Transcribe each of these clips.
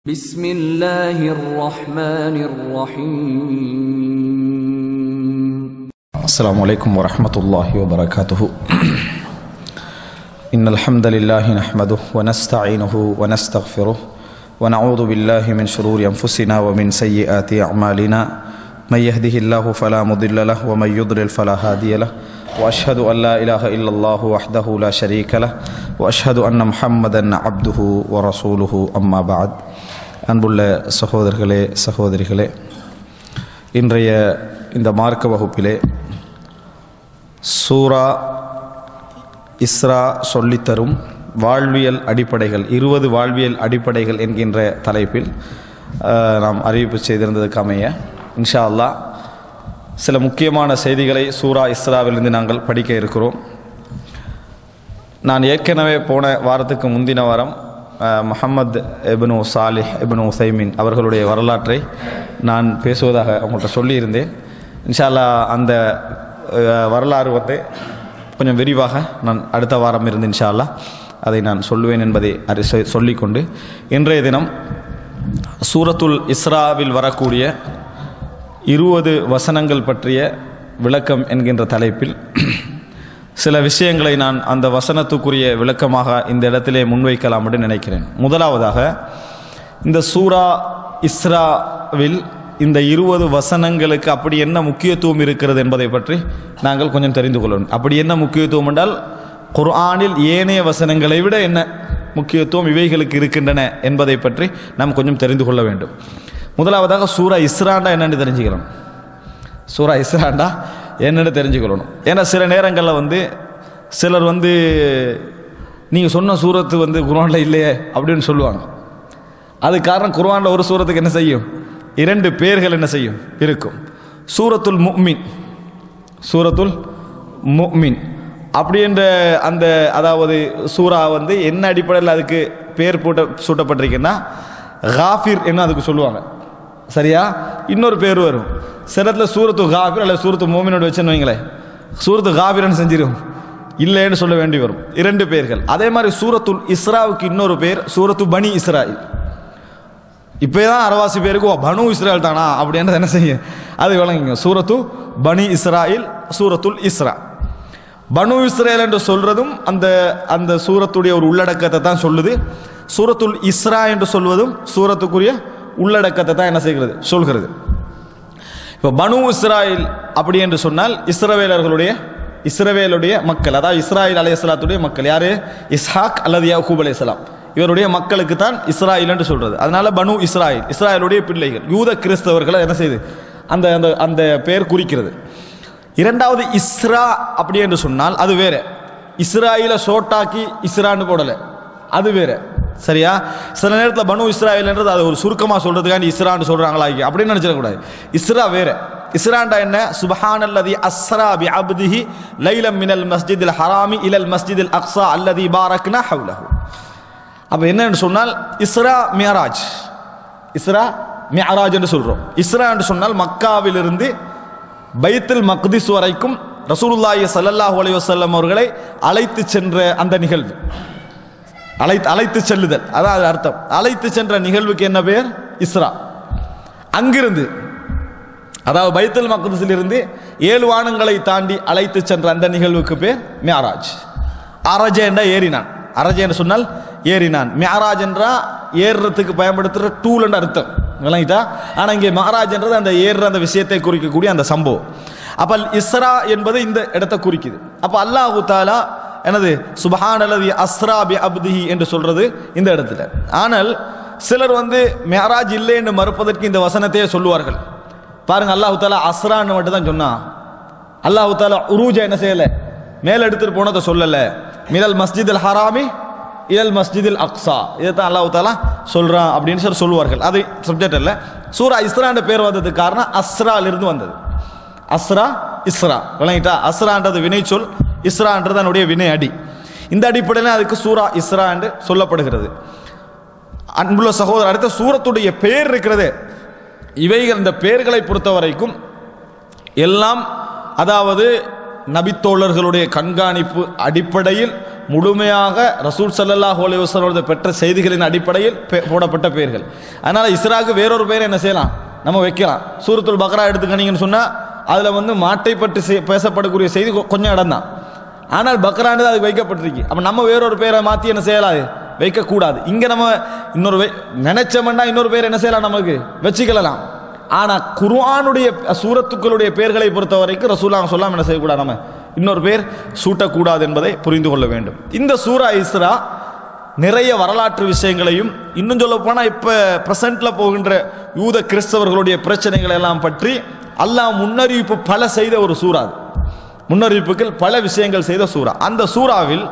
بسم الله الرحمن الرحيم السلام عليكم ورحمة الله وبركاته إن الحمد لله نحمده ونستعينه ونستغفره ونعوذ بالله من شرور أنفسنا ومن سيئات أعمالنا من يهده الله فلا مضل له ومن يضلل فلا هادي له وأشهد أن لا إله إلا الله وحده لا شريك له وأشهد أن محمدا عبده ورسوله أما بعد அன்புள்ள சகோதரர்களே சகோதரிகளே இன்றைய இந்த மார்க்க வகுப்பிலே சூரா இஸ்ரா சொல்லித்தரும் வாழ்வியல் அடிப்படைகள் இருபது வாழ்வியல் அடிப்படைகள் என்கின்ற தலைப்பில் அஹ், நாம் அறிவிப்பு செய்திருந்ததுக்கு அமைய இன்ஷா அல்லாஹ் சில முக்கியமான செய்திகளை சூரா இஸ்ராவிலிருந்து நாங்கள் படிக்க இருக்கிறோம் நான் ஏற்கனவே போன வாரத்துக்கு முந்தின வாரம் அஹ், முஹம்மது எப்னு சாலிஹ் எப்னு உசைமின் அவர்களுடைய வரலாற்றை நான் பேசுவதாக அவங்கள்ட்ட சொல்லியிருந்தேன் இன்ஷா அல்லாஹ் அந்த அஹ், வரலாறு வந்து கொஞ்சம் விரிவாக நான் அடுத்த வாரம் இருந்து இன்ஷா அல்லாஹ் அதை நான் சொல்லுவேன் என்பதை அறி சொ- சொல்லிக்கொண்டு இன்றைய தினம் சூரத்துல் இஸ்ராவில் வரக்கூடிய இருபது வசனங்கள் பற்றிய விளக்கம் என்கின்ற தலைப்பில் சில விஷயங்களை நான் அந்த வசனத்துக்குரிய விளக்கமாக இந்த இடத்திலே முன்வைக்கலாம் என்று நினைக்கிறேன் முதலாவதாக இந்த சூரா இஸ்ராவில் இந்த இருபது வசனங்களுக்கு அப்படி என்ன முக்கியத்துவம் இருக்கிறது என்பதை பற்றி நாங்கள் கொஞ்சம் தெரிந்து கொள்ளணும் அப்படி என்ன முக்கியத்துவம் என்றால் குர்ஆனில் ஏனைய வசனங்களை விட என்ன முக்கியத்துவம் இவைகளுக்கு இருக்கின்றன என்பதை பற்றி நாம் கொஞ்சம் தெரிந்து கொள்ள வேண்டும் முதலாவதாக சூரா இஸ்ராண்டா என்னன்னு தெரிஞ்சுக்கிறோம் சூரா இஸ்ராண்டா என்னன்னு தெரிஞ்சுக்கொள்ளணும் ஏன்னா சில நேரங்களில் வந்து சிலர் வந்து நீங்கள் சொன்ன சூரத்து வந்து குர்ஆனில் இல்லையே அப்படின்னு சொல்லுவாங்க அது காரணம் குர்ஆனில் ஒரு சூரத்துக்கு என்ன செய்யும் இரண்டு பேர்கள் என்ன செய்யும் இருக்கும் சூரத்துல் முஃமின் சூரத்துல் முஃமின் அப்படி என்ற அந்த அதாவது சூரா வந்து என்ன அடிப்படையில் அதுக்கு பேர் போட்ட சூட்டப்பட்டிருக்குன்னா காஃபிர் என்ன அதுக்கு சொல்லுவாங்க சரியா இன்னொரு பேர் வரும் சிலத்துல சூரத்து காஃபிர் அல்லது சூரத்து மோமினோட வச்சுன்னு வைங்களேன் சூரத்து காஃபிரன்னு செஞ்சிடும் இல்லைன்னு சொல்ல வேண்டி வரும் இரண்டு பேர்கள் அதே மாதிரி சூரத்துல் இஸ்ராவுக்கு இன்னொரு பேர் சூரத்து பனி இஸ்ராயில் இப்போ தான் அரவாசி பேருக்கு ஓ பனு இஸ்ராயல் தானா அப்படின்றது என்ன செய்ய அது விளங்குங்க சூரத்து பனி இஸ்ராயில் சூரத்துல் இஸ்ரா பனு இஸ்ரேல் என்று சொல்றதும் அந்த அந்த சூரத்துடைய ஒரு உள்ளடக்கத்தை தான் சொல்லுது சூரத்துல் இஸ்ரா என்று சொல்வதும் சூரத்துக்குரிய உள்ளடக்கத்தை தான் என்ன செய்கிறது சொல்கிறது இப்போ பனு இஸ்ராயில் அப்படி என்று சொன்னால் இஸ்ரவேலர்களுடைய இஸ்ரவேலுடைய மக்கள் அதாவது இஸ்ராயில் அலையாத்துடைய மக்கள் யாரு இஸ்ஹாக் அல்லது யாக்கூப் அலையாம் இவருடைய மக்களுக்கு தான் இஸ்ராயில் என்று சொல்றது அதனால பனு இஸ்ராயில் இஸ்ராயலுடைய பிள்ளைகள் யூத கிறிஸ்தவர்களை என்ன செய்யுது அந்த அந்த அந்த பெயர் குறிக்கிறது இரண்டாவது இஸ்ரா அப்படி என்று சொன்னால் அது வேற இஸ்ராயில சோட்டாக்கி இஸ்ரான்னு போடல அது வேற சரியா சில நேரத்தில் பனு இஸ்ராயல்ன்றது அது ஒரு சுருக்கமாக சொல்றதுக்காண்டி இஸ்ரான்னு சொல்றாங்களா இங்க அப்படின்னு நினைச்சிடக்கூடாது இஸ்ரா வேற இஸ்ராண்டா என்ன சுபஹான் அல்லதி அஸ்ரா பி அப்திஹி லைலம் மினல் மஸ்ஜிதில் ஹராமி இலல் மஸ்ஜிதில் அக்ஸா அல்லதி பாரக்னா ஹவுலஹு அப்போ என்னன்னு சொன்னால் இஸ்ரா மியராஜ் இஸ்ரா மியராஜ் என்று சொல்றோம் இஸ்ரா என்று சொன்னால் மக்காவிலிருந்து பைத்துல் மக்திஸ் வரைக்கும் ரசூலுல்லாஹி ஸல்லல்லாஹு அலைஹி வஸல்லம் அவர்களை அழைத்து சென்ற அந்த நிகழ்வு அழைத்து அழைத்து செல்லுதல் அதான் அது அர்த்தம் அழைத்து சென்ற நிகழ்வுக்கு என்ன பேர் இஸ்ரா அங்கிருந்து அதாவது பைத்துல் மக்திஸில் இருந்து ஏழு வானங்களை தாண்டி அழைத்து சென்ற அந்த நிகழ்வுக்கு பேர் மியாராஜ் அரஜ என்ற ஏறினான் அரஜ என்று சொன்னால் ஏறினான் மியாராஜ் என்றா ஏறுறதுக்கு பயன்படுத்துகிற டூல் என்ற அர்த்தம் விளங்கிட்டா ஆனால் இங்கே மகாராஜ் என்றது அந்த ஏறுற அந்த விஷயத்தை குறிக்கக்கூடிய அந்த சம்பவம் அப்போ இஸ்ரா என்பது இந்த இடத்தை குறிக்குது அப்போ அல்லாஹு தாலா எனது சுபஹான் அல்லது அஸ்ரா பி அப்திஹி என்று சொல்றது இந்த இடத்துல ஆனால் சிலர் வந்து மேராஜ் இல்லை என்று மறுப்பதற்கு இந்த வசனத்தையே சொல்லுவார்கள் பாருங்க அல்லாஹு தாலா அஸ்ரான்னு மட்டும் தான் சொன்னான் அல்லாஹு தாலா உருஜ என்ன செய்யல மேல எடுத்துட்டு போனதை சொல்லல மினல் மஸ்ஜித் அல் ஹராமி இலல் மஸ்ஜிதில் அக்ஸா இதைத்தான் அல்லாஹ் தாலா சொல்றான் அப்படின்னு சொல்லி சொல்லுவார்கள் அது சப்ஜெக்ட் அல்ல சூரா இஸ்ரான்ற பேர் வந்ததுக்கு காரணம் அஸ்ரால இருந்து வந்தது அஸ்ரா இஸ்ரா விளங்கிட்டா அஸ்ரான்றது வினை சொல் இஸ்ரான்றது அதனுடைய வினை அடி இந்த அடிப்படையில் அதுக்கு சூரா இஸ்ரா என்று சொல்லப்படுகிறது அன்புள்ள சகோதரர் அடுத்த சூரத்துடைய பெயர் இருக்கிறது இவைகள் இந்த பெயர்களை பொறுத்த வரைக்கும் எல்லாம் அதாவது நபித்தோழர்களுடைய கண்காணிப்பு அடிப்படையில் முழுமையாக ரசூல் ஸல்லல்லாஹு அலைஹி வஸல்லம் பெற்ற செய்திகளின் அடிப்படையில் பெ- போடப்பட்ட பெயர்கள் அதனால இஸ்ராக்கு வேறொரு பெயரை என்ன செய்யலாம் நம்ம வைக்கலாம் சூரத்துல் பக்ரா எடுத்துக்கினீங்கன்னு சொன்னா அதுல வந்து மாட்டை பற்றி செய்- பேசப்படக்கூடிய செய்தி கொ- கொஞ்சம் இடம் தான் ஆனால் பக்ராண்டு அது வைக்கப்பட்டிருக்கு அப்ப நம்ம வேறொரு பேரை மாத்தி என்ன செய்யலாது வைக்கக்கூடாது இங்க நம்ம இன்னொரு வை- நினைச்சோம்னா இன்னொரு பேர் என்ன செய்யலாம் நமக்கு வச்சுக்கலாம் ஆனா குர்ஆனுடைய சூரத்துக்களுடைய பெயர்களை பொறுத்த வரைக்கும் ரசூலாங்க சொல்லாம என்ன செய்யக்கூடாது நம்ம இன்னொரு பேர் சூட்டக்கூடாது என்பதை புரிந்து கொள்ள வேண்டும் இந்த சூரா இஸ்ரா நிறைய வரலாற்று விஷயங்களையும் இன்னும் சொல்ல போனா இப்ப பிரசன்ட்ல போகின்ற யூத கிறிஸ்தவர்களுடைய பிரச்சனைகளை எல்லாம் பற்றி அல்லாஹ் முன்னறிவிப்பு பல செய்த ஒரு சூறா அது முன்னறிவிப்புகள் பல விஷயங்கள் செய்த சூறா அந்த சூறாவில்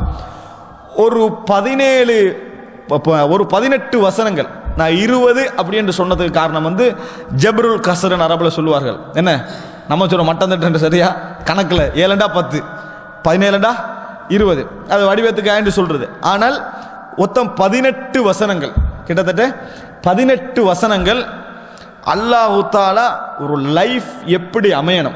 ஒரு பதினேழு ப- ப- ஒரு பதினெட்டு வசனங்கள் நான் இருபது அப்படி என்று சொன்னதுக்கு காரணம் வந்து ஜப்ருல் கசரன் அரபில் சொல்லுவார்கள் என்ன நம்ம சொல்றோம் மட்டம் தட்டு சரியா கணக்கில் ஏழண்டா பத்து பதினேழுண்டா இருபது அது வடிவத்துக்கு ஆண்டு சொல்றது ஆனால் மொத்தம் பதினெட்டு வசனங்கள் கிட்டத்தட்ட பதினெட்டு வசனங்கள் அல்லாஹு தாலா ஒரு லைஃப் எப்படி அமையணும்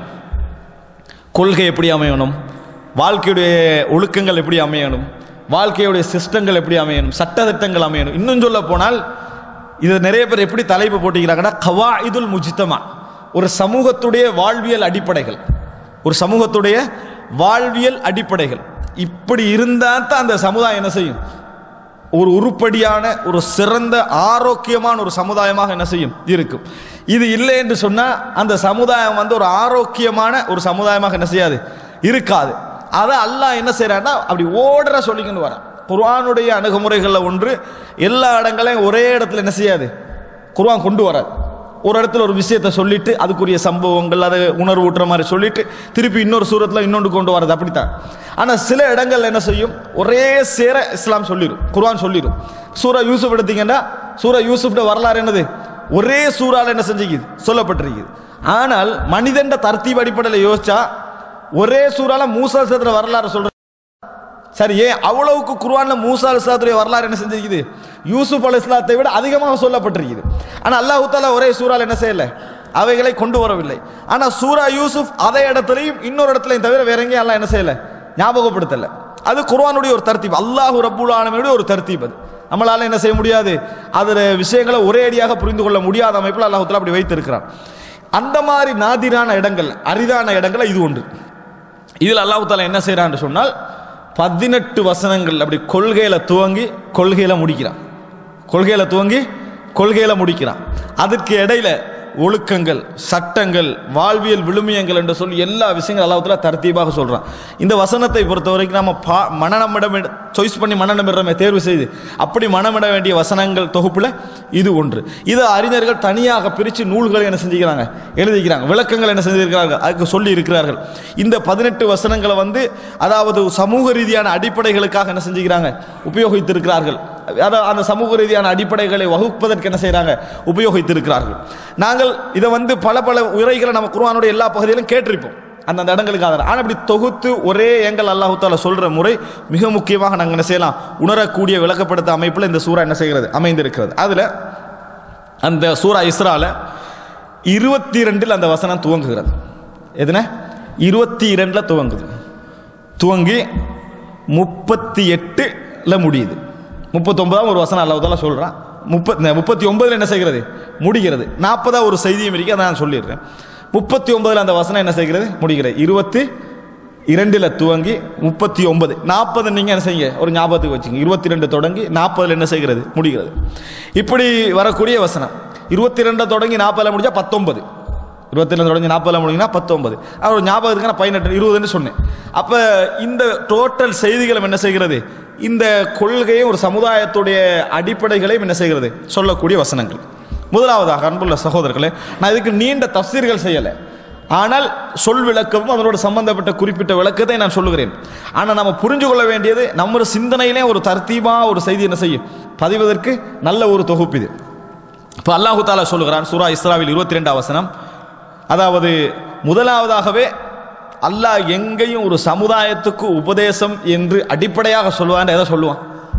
கொள்கை எப்படி அமையணும் வாழ்க்கையுடைய ஒழுக்கங்கள் எப்படி அமையணும் வாழ்க்கையுடைய சிஸ்டங்கள் எப்படி அமையணும் சட்டதிட்டங்கள் அமையணும் இன்னும் சொல்ல போனால் இது நிறைய பேர் எப்படி தலைப்பு போட்டிக்கிறாங்கன்னா கவா இதுல் முஜித்தமா ஒரு சமூகத்துடைய வாழ்வியல் அடிப்படைகள் ஒரு சமூகத்துடைய வாழ்வியல் அடிப்படைகள் இப்படி இருந்தால் தான் அந்த சமுதாயம் என்ன செய்யும் ஒரு உருப்படியான ஒரு சிறந்த ஆரோக்கியமான ஒரு சமுதாயமாக என்ன செய்யும் இருக்கும் இது இல்லை என்று சொன்னா அந்த சமுதாயம் வந்து ஒரு ஆரோக்கியமான ஒரு சமுதாயமாக என்ன செய்யாது இருக்காது அதை அல்லாஹ் என்ன செய்யறான்னா அப்படி ஓடுற சொல்லிக்கிட்டு வரான் குர்ஆனுடைய அணுகுமுறைகளில் ஒன்று எல்லா இடங்களையும் ஒரே இடத்துல என்ன செய்யாது குர்ஆன் கொண்டு வராது ஒரு இடத்துல ஒரு விஷயத்தை சொல்லிட்டு அதுக்குரிய சம்பவங்கள் அதை உணர்வு ஊட்டுற மாதிரி சொல்லிட்டு திருப்பி இன்னொரு சூரத்தில் இன்னொன்று கொண்டு வரது அப்படித்தான் ஆனால் சில இடங்கள்ல என்ன செய்யும் ஒரே சேர இஸ்லாம் சொல்லிடும் குர்ஆன் சொல்லிடும் சூரா யூசுப் எடுத்தீங்கன்னா சூரா யூசுஃப்ட வரலாறு என்னது ஒரே சூறால என்ன செஞ்சுக்குது சொல்லப்பட்டிருக்குது ஆனால் மனிதண்ட தர்த்தீப் அடிப்படையில் யோசிச்சா ஒரே சூறால மூசா சேத்திர வரலாறு சொல்ற சரி ஏன் அவ்வளவுக்கு குர்ஆன்ல மூசா அலிஸ்லாத்துடைய வரலாறு என்ன செஞ்சிருக்குது யூசுப் அலி இஸ்லாத்தை விட அதிகமாக சொல்லப்பட்டிருக்குது ஆனா அல்லாஹ் தாலா ஒரே சூறால என்ன செய்யல அவைகளை கொண்டு வரவில்லை ஆனா சூரா யூசுப் அதே இடத்துலையும் இன்னொரு இடத்துலையும் தவிர வேற எங்கேயும் அல்லாஹ் என்ன செய்யல ஞாபகப்படுத்தல அது குர்ஆனுடைய ஒரு தர்த்தீப் அல்லாஹ் ரப்புல் ஆலமீனுடைய ஒரு தர்த்தீப் அது நம்மளால என்ன செய்ய முடியாது அதுல விஷயங்களை ஒரே அடியாக புரிந்து கொள்ள முடியாத அமைப்பில் அல்லாஹ் தாலா அப்படி வைத்திருக்கிறான் அந்த மாதிரி நாதிரான இடங்கள் அரிதான இடங்கள் இது ஒன்று இதில் அல்லாஹ் தாலா என்ன செய்யறான்னு சொன்னால் பதினெட்டு வசனங்கள் அப்படி கொள்கையில துவங்கி கொள்கையில முடிக்கிறான் கொள்கையில துவங்கி கொள்கையில முடிக்கிறான் அதற்கு இடையில ஒழுக்கங்கள் சட்டங்கள் வாழ்வியல் விழுமியங்கள் என்று சொல்லி எல்லா விஷயங்களும் அல்லாஹ்வுத்தாலா தர்த்தீபாக சொல்றான் இந்த வசனத்தை பொறுத்த வரைக்கும் நம்ம பா மனநமிடம் சாய்ஸ் பண்ணி மனநமிடமே தேர்வு செய்து அப்படி மனமிட வேண்டிய வசனங்கள் தொகுப்புல இது ஒன்று இது அறிஞர்கள் தனியாக பிரித்து நூல்களை என்ன செஞ்சுக்கிறாங்க எழுதிக்கிறாங்க விளக்கங்கள் என்ன செஞ்சிருக்கிறார்கள் அதுக்கு சொல்லி இருக்கிறார்கள் இந்த பதினெட்டு வசனங்களை வந்து அதாவது சமூக ரீதியான அடிப்படைகளுக்காக என்ன செஞ்சுக்கிறாங்க உபயோகித்திருக்கிறார்கள் அதாவது அந்த சமூக ரீதியான அடிப்படைகளை வகுப்பதற்கு என்ன செய்றாங்க உபயோகித்திருக்கிறார்கள் நாங்கள் இதை வந்து பல பல உரைகளை நம்ம குர்ஆனுடைய எல்லா பகுதியிலும் கேட்டிருப்போம் அந்தந்த இடங்களுக்கு ஆதாரம் ஆனால் அப்படி தொகுத்து ஒரே எங்கள் அல்லாஹு தாலா சொல்ற முறை மிக முக்கியமாக நாங்கள் என்ன செய்யலாம் உணரக்கூடிய விளக்கப்படுத்த அமைப்பில் இந்த சூறா என்ன செய்கிறது அமைந்திருக்கிறது அதில் அந்த சூரா இஸ்ரால இருபத்தி ரெண்டில் அந்த வசனம் துவங்குகிறது எதுன இருபத்தி இரண்டில் துவங்குது துவங்கி முப்பத்தி எட்டுல முடியுது முப்பத்தொன்பதாம் ஒரு வசனம் அல்லாஹ் சொல்றான் முப்பத் முப்பத்தி ஒன்பதுல என்ன செய்கிறது முடிகிறது நாற்பதா ஒரு செய்தியும் இருக்கு அதை நான் சொல்லிடுறேன் முப்பத்தி ஒன்பதுல அந்த வசனம் என்ன செய்கிறது முடிகிறது இருபத்தி இரண்டுல துவங்கி முப்பத்தி ஒன்பது நாற்பது நீங்க என்ன செய்யுங்க ஒரு ஞாபகத்துக்கு வச்சுங்க இருபத்தி ரெண்டு தொடங்கி நாற்பதுல என்ன செய்கிறது முடிகிறது இப்படி வரக்கூடிய வசனம் இருபத்தி ரெண்டு தொடங்கி நாற்பதுல முடிஞ்சா பத்தொன்பது இருபத்தி ரெண்டு தொடங்கி நாற்பதுல முடிஞ்சுன்னா பத்தொன்பது அது ஒரு ஞாபகம் இருக்குன்னா பதினெட்டு இருபதுன்னு சொன்னேன் அப்ப இந்த டோட்டல் செய்திகளும் என்ன செய்கிறது இந்த கொள்கையும் ஒரு சமுதாயத்துடைய அடிப்படைகளையும் என்ன செய்கிறது சொல்லக்கூடிய வசனங்கள் முதலாவதாக அன்புள்ள சகோதரர்களே நான் இதுக்கு நீண்ட தஃசீர்கள் செய்யலை ஆனால் சொல் விளக்கமும் அதனோட சம்பந்தப்பட்ட குறிப்பிட்ட விளக்கத்தை நான் சொல்லுகிறேன் ஆனால் நம்ம புரிஞ்சு கொள்ள வேண்டியது நம்ம சிந்தனையிலே ஒரு தர்த்தீபா ஒரு செய்தி என்ன செய்யும் பதிவதற்கு நல்ல ஒரு தொகுப்பு இது இப்போ அல்லாஹு தாலா சொல்லுகிறான் சூரா இஸ்ராவில் இருபத்தி ரெண்டாம் வசனம் அதாவது முதலாவதாகவே அல்லாஹ் எங்கேயும் ஒரு சமுதாயத்துக்கு உபதேசம் என்று அடிப்படையாக சொல்லுவான் எதை சொல்லுவான்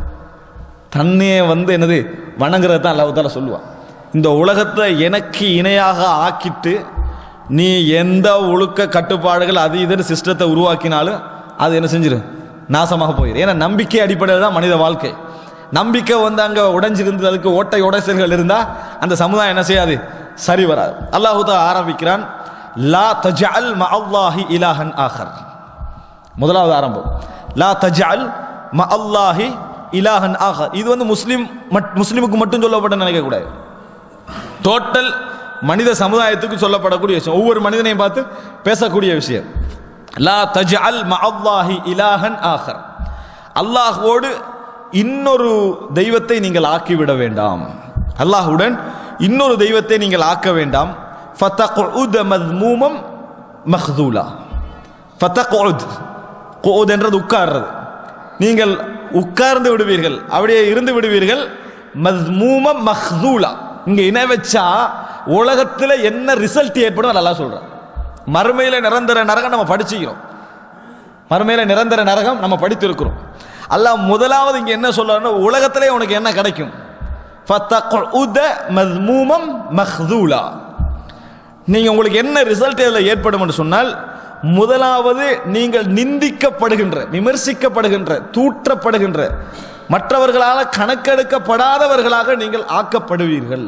தன்னையே வந்து என்னது வணங்குறது தான் அல்லாஹ் தாலா சொல்லுவான் இந்த உலகத்தை எனக்கு இணையாக ஆக்கிட்டு நீ எந்த ஒழுக்க கட்டுப்பாடுகள் அது இதுன்னு சிஸ்டத்தை உருவாக்கினாலும் அது என்ன செஞ்சிரு நாசமாக போயிடும் ஏன்னா நம்பிக்கை அடிப்படையில் தான் மனித வாழ்க்கை நம்பிக்கை வந்து அங்கே உடைஞ்சிருந்து அதுக்கு ஓட்டை உடைசல்கள் இருந்தால் அந்த சமுதாயம் என்ன செய்யாது சரி வராது அல்லாஹு தான் ஆரம்பிக்கிறான் லா தஜஅல் மஅல்லாஹி இலாஹன் ஆஹர் முதலாவது ஆரம்பம் லா தஜஅல் மஅல்லாஹி இலாஹன் ஆஹர் இது வந்து முஸ்லிம் மட்- முஸ்லிமுக்கு மட்டும் சொல்லப்பட்ட நினைக்கக்கூடாது டோட்டல் மனித சமுதாயத்துக்கு சொல்லப்படக்கூடிய விஷயம் ஒவ்வொரு மனிதனையும் பார்த்து பேசக்கூடிய விஷயம் லா தஜ்அல் மஅல்லாஹி இலாஹன் ஆஹர் அல்லாஹ்வோடு இன்னொரு தெய்வத்தை நீங்கள் ஆக்கிவிட வேண்டாம் அல்லாஹ்வுடன் இன்னொரு தெய்வத்தை நீங்கள் ஆக்க வேண்டாம் ஃபதக்உத மذ்மூமம் மஹ்தூலா ஃபதக்உத் குஉத் என்றது உட்கார்றது நீங்கள் உட்கார்ந்து விடுவீர்கள் அப்படியே இருந்து விடுவீர்கள் மذ்மூம மஹ்தூலா இங்க இணை வச்சா உலகத்துல என்ன ரிசல்ட் ஏற்படும் நல்லா சொல்றேன் மறுமையில நிரந்தர நரகம் நம்ம படிச்சுக்கிறோம் மறுமையில நிரந்தர நரகம் நம்ம படித்திருக்கிறோம் அல்லாஹ் முதலாவது இங்க என்ன சொல்றாருன்னா உலகத்திலே உனக்கு என்ன கிடைக்கும் ஃபதக்உத மذ்மூமம் மஹ்தூலா நீங்க உங்களுக்கு என்ன ரிசல்ட் இதில் ஏற்படும் என்று சொன்னால் முதலாவது நீங்கள் நிந்திக்கப்படுகின்ற விமர்சிக்கப்படுகின்ற தூற்றப்படுகின்ற மற்றவர்களால் கணக்கெடுக்கப்படாதவர்களாக நீங்கள் ஆக்கப்படுவீர்கள்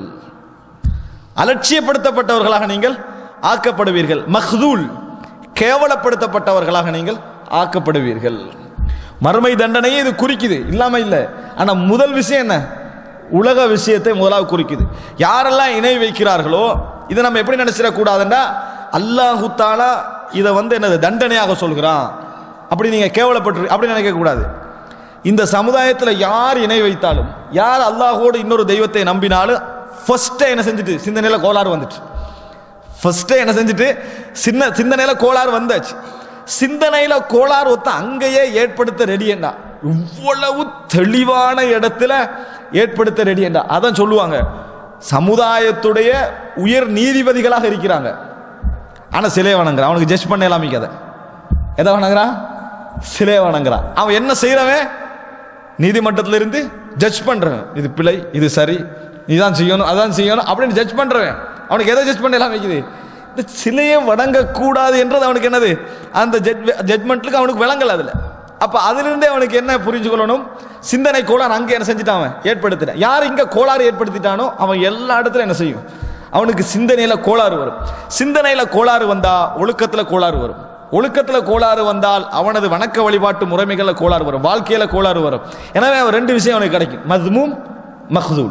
அலட்சியப்படுத்தப்பட்டவர்களாக நீங்கள் ஆக்கப்படுவீர்கள் மஹ்தூல் கேவலப்படுத்தப்பட்டவர்களாக நீங்கள் ஆக்கப்படுவீர்கள் மறுமை தண்டனையே இது குறிக்குது இல்லாம இல்லை ஆனா முதல் விஷயம் என்ன உலக விஷயத்தை முதலாவது குறிக்குது யாரெல்லாம் இணை வைக்கிறார்களோ இதை நம்ம எப்படி நினைச்சிடக்கூடாதுன்னா அல்லாஹு தாலா இதை வந்து என்னது தண்டனையாக சொல்கிறான் அப்படி நீங்க கேவலப்பட்டு அப்படி நினைக்க கூடாது இந்த சமுதாயத்தில் யார் இணை வைத்தாலும் யார் அல்லாஹோடு இன்னொரு தெய்வத்தை நம்பினாலும் ஃபர்ஸ்டே என்ன செஞ்சுட்டு சிந்தனையில கோளாறு வந்துட்டு ஃபர்ஸ்டே என்ன செஞ்சுட்டு சின்ன சிந்தனையில கோளாறு வந்தாச்சு சிந்தனையில கோளாறு ஒத்த அங்கேயே ஏற்படுத்த ரெடி என்ன இவ்வளவு தெளிவான இடத்துல ஏற்படுத்த ரெடி என்ன அதான் சொல்லுவாங்க சமுதாயத்துடைய உயர் நீதிபதிகளாக இருக்கிறாங்க ஆனா சிலையை வணங்குறான் அவனுக்கு ஜட்ஜ் பண்ண இல்லாமிக்காத எதை வணங்குறான் சிலையை வணங்குறான் அவன் என்ன செய்யறவன் நீதிமன்றத்துல இருந்து ஜட்ஜ் பண்றவன் இது பிழை இது சரி இதான் செய்யணும் அதான் செய்யணும் அப்படின்னு ஜட்ஜ் பண்றவன் அவனுக்கு எதை ஜட்ஜ் பண்ண எல்லாம் வைக்குது இந்த சிலையை வணங்கக்கூடாது என்றது அவனுக்கு என்னது அந்த ஜட்மெண்ட்லுக்கு அவனுக்கு விளங்கல அதுல அப்ப அதிலிருந்தே அவனுக்கு என்ன புரிஞ்சு கொள்ளணும் சிந்தனை கோளாறு அங்க என்ன செஞ்சுட்டான் அவன் ஏற்படுத்திட்டான் யார் இங்க கோளாறு ஏற்படுத்திட்டானோ அவன் எல்லா இடத்துல என்ன செய்யும் அவனுக்கு சிந்தனையில கோளாறு வரும் சிந்தனையில கோளாறு வந்தா ஒழுக்கத்துல கோளாறு வரும் ஒழுக்கத்துல கோளாறு வந்தால் அவனது வணக்க வழிபாட்டு முறைமைகள்ல கோளாறு வரும் வாழ்க்கையில கோளாறு வரும் எனவே அவன் ரெண்டு விஷயம் அவனுக்கு கிடைக்கும் மத்மூம் மஹ்தூல்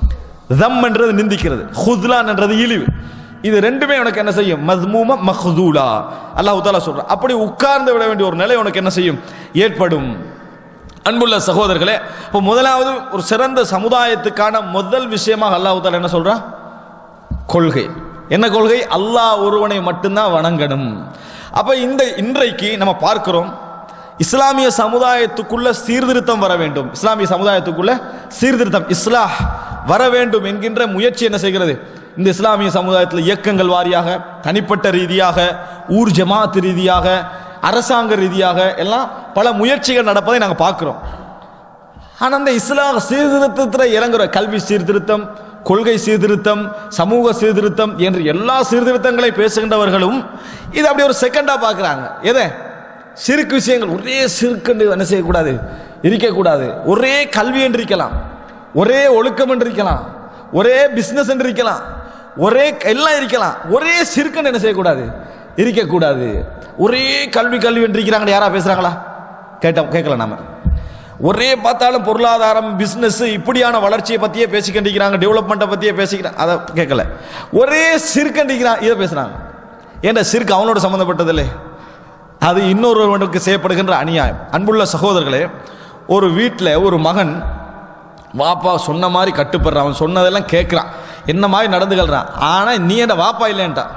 தம் என்றது நிந்திக்கிறது ஹுத்லான் என்றது இழிவு இது ரெண்டுமே உனக்கு என்ன செய்யும் மத்மூம மஹ்தூலா அல்லாஹ் தாலா சொல்றான் அப்படி உட்கார்ந்து விட வேண்டிய ஒரு நிலை உனக்கு என்ன செய்யும் ஏற்படும் அன்புள்ள சகோதரர்களே இப்போ முதலாவது ஒரு சிறந்த சமுதாயத்துக்கான முதல் விஷயமாக அல்லாஹ் தாலா என்ன சொல்றான் கொள்கை என்ன கொள்கை அல்லாஹ் ஒருவனை மட்டும்தான் வணங்கணும் அப்ப இந்த இன்றைக்கு நம்ம பார்க்கிறோம் இஸ்லாமிய சமுதாயத்துக்குள்ள சீர்திருத்தம் வர வேண்டும் இஸ்லாமிய சமுதாயத்துக்குள்ள சீர்திருத்தம் இஸ்லாஹ் வர வேண்டும் என்கின்ற முயற்சி என்ன செய்கிறது இந்த இஸ்லாமிய சமுதாயத்தில் இயக்கங்கள் வாரியாக தனிப்பட்ட ரீதியாக ஊர் ஜமாத் ரீதியாக அரசாங்க ரீதியாக எல்லாம் பல முயற்சிகள் நடப்பதை நாங்கள் பார்க்கிறோம் ஆனால் அந்த இஸ்லாம் சீர்திருத்தத்தில் இறங்குற கல்வி சீர்திருத்தம் கொள்கை சீர்திருத்தம் சமூக சீர்திருத்தம் என்று எல்லா சீர்திருத்தங்களை பேசுகின்றவர்களும் இது அப்படி ஒரு செகண்டா பார்க்குறாங்க எதை சிறுக்கு விஷயங்கள் ஒரே சிறுக்கண்டு என்ன செய்யக்கூடாது இருக்கக்கூடாது ஒரே கல்வி என்று இருக்கலாம் ஒரே ஒழுக்கம் என்று இருக்கலாம் ஒரே பிஸ்னஸ் என்று இருக்கலாம் ஒரே எல்லாம் இருக்கலாம் ஒரே சிறுக்கண்டு என்ன செய்யக்கூடாது இருக்கக்கூடாது ஒரே கல்வி கல்வி என்று இருக்கிறாங்க யாரா பேசுறாங்களா கேட்டோம் கேட்கல நாம ஒரே பார்த்தாலும் பொருளாதாரம் பிஸ்னஸ் இப்படியான வளர்ச்சியை பற்றியே பேசிக்கண்டிக்கிறாங்க டெவலப்மெண்ட்டை பற்றியே பேசிக்கிறாங்க அதை கேட்கல ஒரே சிறுக்கண்டிக்கிறான் இதை பேசுகிறாங்க ஏன்டா சிறுக்கு அவனோட சம்மந்தப்பட்டதில்லை அது இன்னொருவனுக்கு செய்யப்படுகின்ற அநியாயம் அன்புள்ள சகோதரர்களே ஒரு வீட்டில் ஒரு மகன் வாப்பா சொன்ன மாதிரி கட்டுப்படுறான் அவன் சொன்னதெல்லாம் கேட்குறான் என்ன மாதிரி நடந்துகள்றான் ஆனால் நீ என்ன வாப்பா இல்லைன்ட்டான்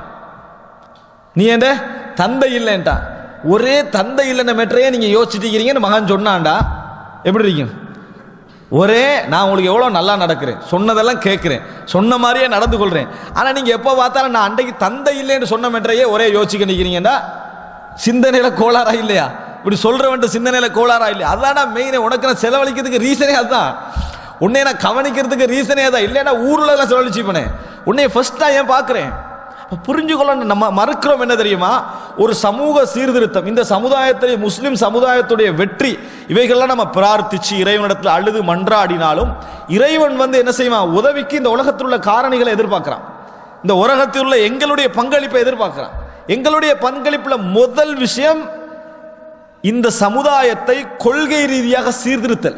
நீ என்ன தந்தை இல்லைன்ட்டான் ஒரே தந்தை இல்லைன்ற மெட்ரையே நீங்கள் யோசிச்சுட்டு இருக்கிறீங்கன்னு மகன் சொன்னான்டா எப்படி இருக்கும் ஒரே நான் உங்களுக்கு எவ்வளோ நல்லா நடக்கிறேன் சொன்னதெல்லாம் கேட்குறேன் சொன்ன மாதிரியே நடந்து கொள்கிறேன் ஆனால் நீங்கள் எப்போ பார்த்தாலும் நான் அன்றைக்கு தந்தை இல்லைன்னு சொன்ன மெட்ரையே ஒரே யோசிக்க நிற்கிறீங்கடா சிந்தனையில் கோளாறா இல்லையா இப்படி சொல்கிறவன்ட்டு சிந்தனையில் கோளாறா இல்லையா அதான்டா மெயினே உனக்கு நான் செலவழிக்கிறதுக்கு ரீசனே அதுதான் உன்னை நான் கவனிக்கிறதுக்கு ரீசனே அதான் இல்லைன்னா ஊரில் எல்லாம் செலவழிச்சுப்பனே உன்னை ஃபர்ஸ்ட்டாக ஏன் பார்க்குறேன் அப்ப புரிஞ்சுக்கொள்ள நம்ம மறுக்கிறோம் என்ன தெரியுமா ஒரு சமூக சீர்திருத்தம் இந்த சமுதாயத்திலே முஸ்லிம் சமுதாயத்துடைய வெற்றி இவைகள்லாம் நம்ம பிரார்த்திச்சு இறைவனிடத்தில் அழுது மன்றாடினாலும் இறைவன் வந்து என்ன செய்வான் உதவிக்கு இந்த உலகத்தில் உள்ள காரணிகளை எதிர்பார்க்கிறான் இந்த உலகத்தில் உள்ள எங்களுடைய பங்களிப்பை எதிர்பார்க்கிறான் எங்களுடைய பங்களிப்புல முதல் விஷயம் இந்த சமுதாயத்தை கொள்கை ரீதியாக சீர்திருத்தல்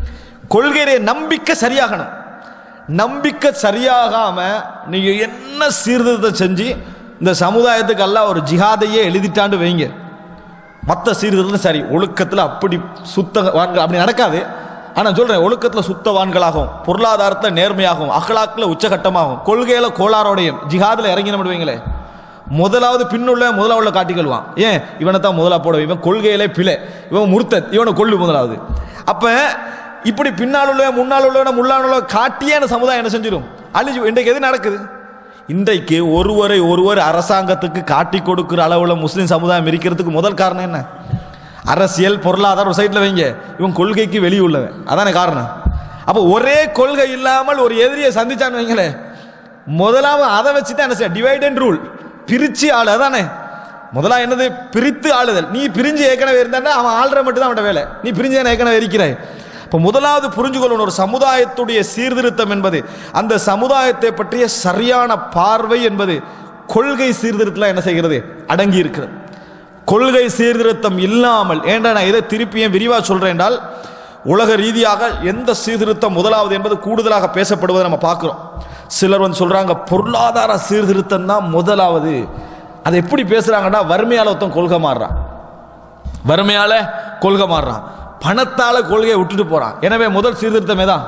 கொள்கை நம்பிக்கை சரியாகணும் நம்பிக்கை சரியாகாம நீங்க என்ன சீர்திருத்தம் செஞ்சு இந்த சமுதாயத்துக்கு எல்லாம் ஒரு ஜிஹாதையே எழுதிட்டாண்டு வைங்க மற்ற சீர்திருத்தம் சரி ஒழுக்கத்தில் அப்படி சுத்தவான்கள் அப்படி நடக்காது ஆனால் சொல்றேன் ஒழுக்கத்தில் சுத்தவான்களாகும் பொருளாதாரத்தில் நேர்மையாகும் அகலாக்கில் உச்சகட்டமாகும் கொள்கையில கோளாரோடையும் ஜிஹாதில் இறங்கி நம்ம விடுவீங்களே முதலாவது பின்னுள்ள முதலாவுள்ள காட்டிக்கொள்வான் ஏன் இவனை தான் முதலா போட இவன் கொள்கையிலே பிழை இவன் முர்த்தத் இவனை கொள்ளு முதலாவது அப்ப இப்படி பின்னால் உள்ள முன்னால் உள்ளவன முள்ளான உள்ள காட்டியே அந்த சமுதாயம் என்ன செஞ்சிடும் அழிஞ்சு இன்றைக்கு எது நடக்குது இன்றைக்கு ஒருவரை ஒருவர் அரசாங்கத்துக்கு காட்டி கொடுக்கிற அளவுல முஸ்லிம் சமுதாயம் இருக்கிறதுக்கு முதல் காரணம் என்ன அரசியல் பொருளாதாரம் ஒரு சைடில் வைங்க இவன் கொள்கைக்கு வெளியே உள்ளவன் அதானே காரணம் அப்போ ஒரே கொள்கை இல்லாமல் ஒரு எதிரியை சந்திச்சான்னு வைங்களேன் முதலாவது அதை வச்சு தான் என்ன செய்ய டிவைட் அண்ட் ரூல் பிரிச்சு ஆளு அதானே முதலா என்னது பிரித்து ஆளுதல் நீ பிரிஞ்சு ஏற்கனவே இருந்தா அவன் ஆள்ற மட்டும் தான் அவன் வேலை நீ பிரிஞ்சு தானே ஏற்கனவே இருக்கிறாய் இப்போ முதலாவது புரிஞ்சுக்கொள்ளணும் ஒரு சமுதாயத்துடைய சீர்திருத்தம் என்பது அந்த சமுதாயத்தை பற்றிய சரியான பார்வை என்பது கொள்கை சீர்திருத்தம் என்ன செய்கிறது அடங்கி இருக்கிறது கொள்கை சீர்திருத்தம் இல்லாமல் ஏன்டா நான் இதை திருப்பியும் விரிவாக சொல்றேன் என்றால் உலக ரீதியாக எந்த சீர்திருத்தம் முதலாவது என்பது கூடுதலாக பேசப்படுவதை நம்ம பார்க்கிறோம் சிலர் வந்து சொல்றாங்க பொருளாதார சீர்திருத்தம் தான் முதலாவது அதை எப்படி பேசுறாங்கன்னா வறுமையால ஒருத்தன் கொள்கை மாறுறான் வறுமையால கொள்கை மாறுறான் பணத்தால கொள்கையை விட்டுட்டு போறான் எனவே முதல் சீர்திருத்தமே தான்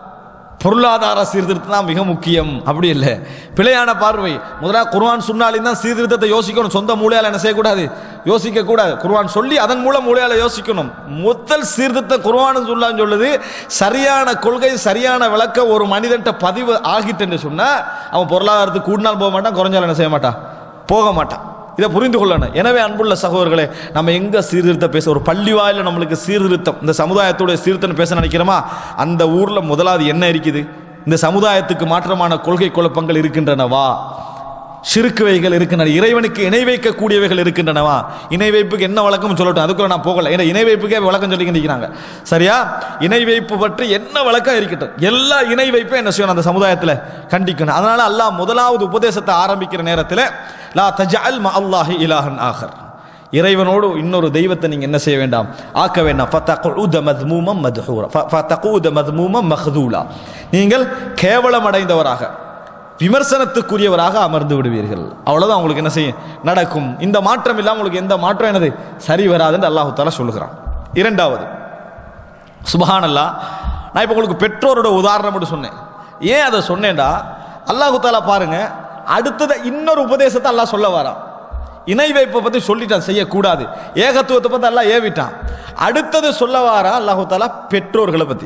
பொருளாதார சீர்திருத்தம் தான் மிக முக்கியம் அப்படி இல்லை பிழையான பார்வை முதலாக குர்ஆன் சொன்னாலும் தான் சீர்திருத்தத்தை யோசிக்கணும் சொந்த மூளையால் என்ன செய்யக்கூடாது யோசிக்க கூடாது குர்ஆன் சொல்லி அதன் மூலம் மூளையால யோசிக்கணும் முதல் சீர்திருத்தம் குர்ஆன் சொல்லான்னு சொல்லுது சரியான கொள்கை சரியான விளக்க ஒரு மனிதன்ட்ட பதிவு ஆகிட்டுன்னு சொன்னா அவன் பொருளாதாரத்துக்கு கூடினால் போக மாட்டான் குறைஞ்சாலும் என்ன செய்ய மாட்டான் போக மாட்டான் இதை புரிந்து கொள்ளணும் எனவே அன்புள்ள சகோதரர்களே நம்ம எங்க சீர்திருத்தம் பேச ஒரு பள்ளி வாயில நம்மளுக்கு சீர்திருத்தம் இந்த சமுதாயத்தோட சீர்திருத்தம் பேச நினைக்கிறோமா அந்த ஊர்ல முதலாவது என்ன இருக்குது இந்த சமுதாயத்துக்கு மாற்றமான கொள்கை குழப்பங்கள் இருக்கின்றனவா சிறுக்குவைகள் இருக்கின்றன இறைவனுக்கு இணை வைக்கக்கூடியவைகள் இருக்கின்றனவா இணை வைப்புக்கு என்ன வழக்கம் சொல்லட்டும் அதுக்குள்ள நான் போகல ஏன்னா இணை வைப்புக்கே வழக்கம் சொல்லி நிற்கிறாங்க சரியா இணை வைப்பு பற்றி என்ன வழக்கம் இருக்கட்டும் எல்லா இணை வைப்பும் என்ன செய்யணும் அந்த சமுதாயத்தில் கண்டிக்கணும் அதனால அல்லாஹ் முதலாவது உபதேசத்தை ஆரம்பிக்கிற நேரத்தில் லா தஜஅல் ம அல்லாஹி இலாஹன் ஆகர் இறைவனோடு இன்னொரு தெய்வத்தை நீங்க என்ன செய்ய வேண்டாம் ஆக்க வேண்டாம் ஃபதகுத மத்மூமம் மத்ஹூரா ஃப- ஃபதகுத மத்மூமம் மஹ்தூலா நீங்கள் கேவலம் அடைந்தவராக விமர்சனத்துக்குரியவராக அமர்ந்து விடுவீர்கள் அவ்வளவுதான் உங்களுக்கு என்ன செய்யும் நடக்கும் இந்த மாற்றம் இல்லாமல் உங்களுக்கு எந்த மாற்றம் என்னது சரி வராதுன்னு அல்லாஹு தாலா சொல்லுகிறான் இரண்டாவது சுபஹானல்லா நான் இப்போ உங்களுக்கு பெற்றோரோட உதாரணம் மட்டும் சொன்னேன் ஏன் அதை சொன்னேன்டா அல்லாஹு தாலா பாருங்க அடுத்தது இன்னொரு உபதேசத்தை அல்லாஹ் சொல்ல வரான் இணை வைப்பை பற்றி சொல்லிட்டான் செய்யக்கூடாது ஏகத்துவத்தை பற்றி அல்லாஹ் ஏவிட்டான் அடுத்தது சொல்ல வாரான் அல்லாஹு தாலா பெற்றோர்களை பற்றி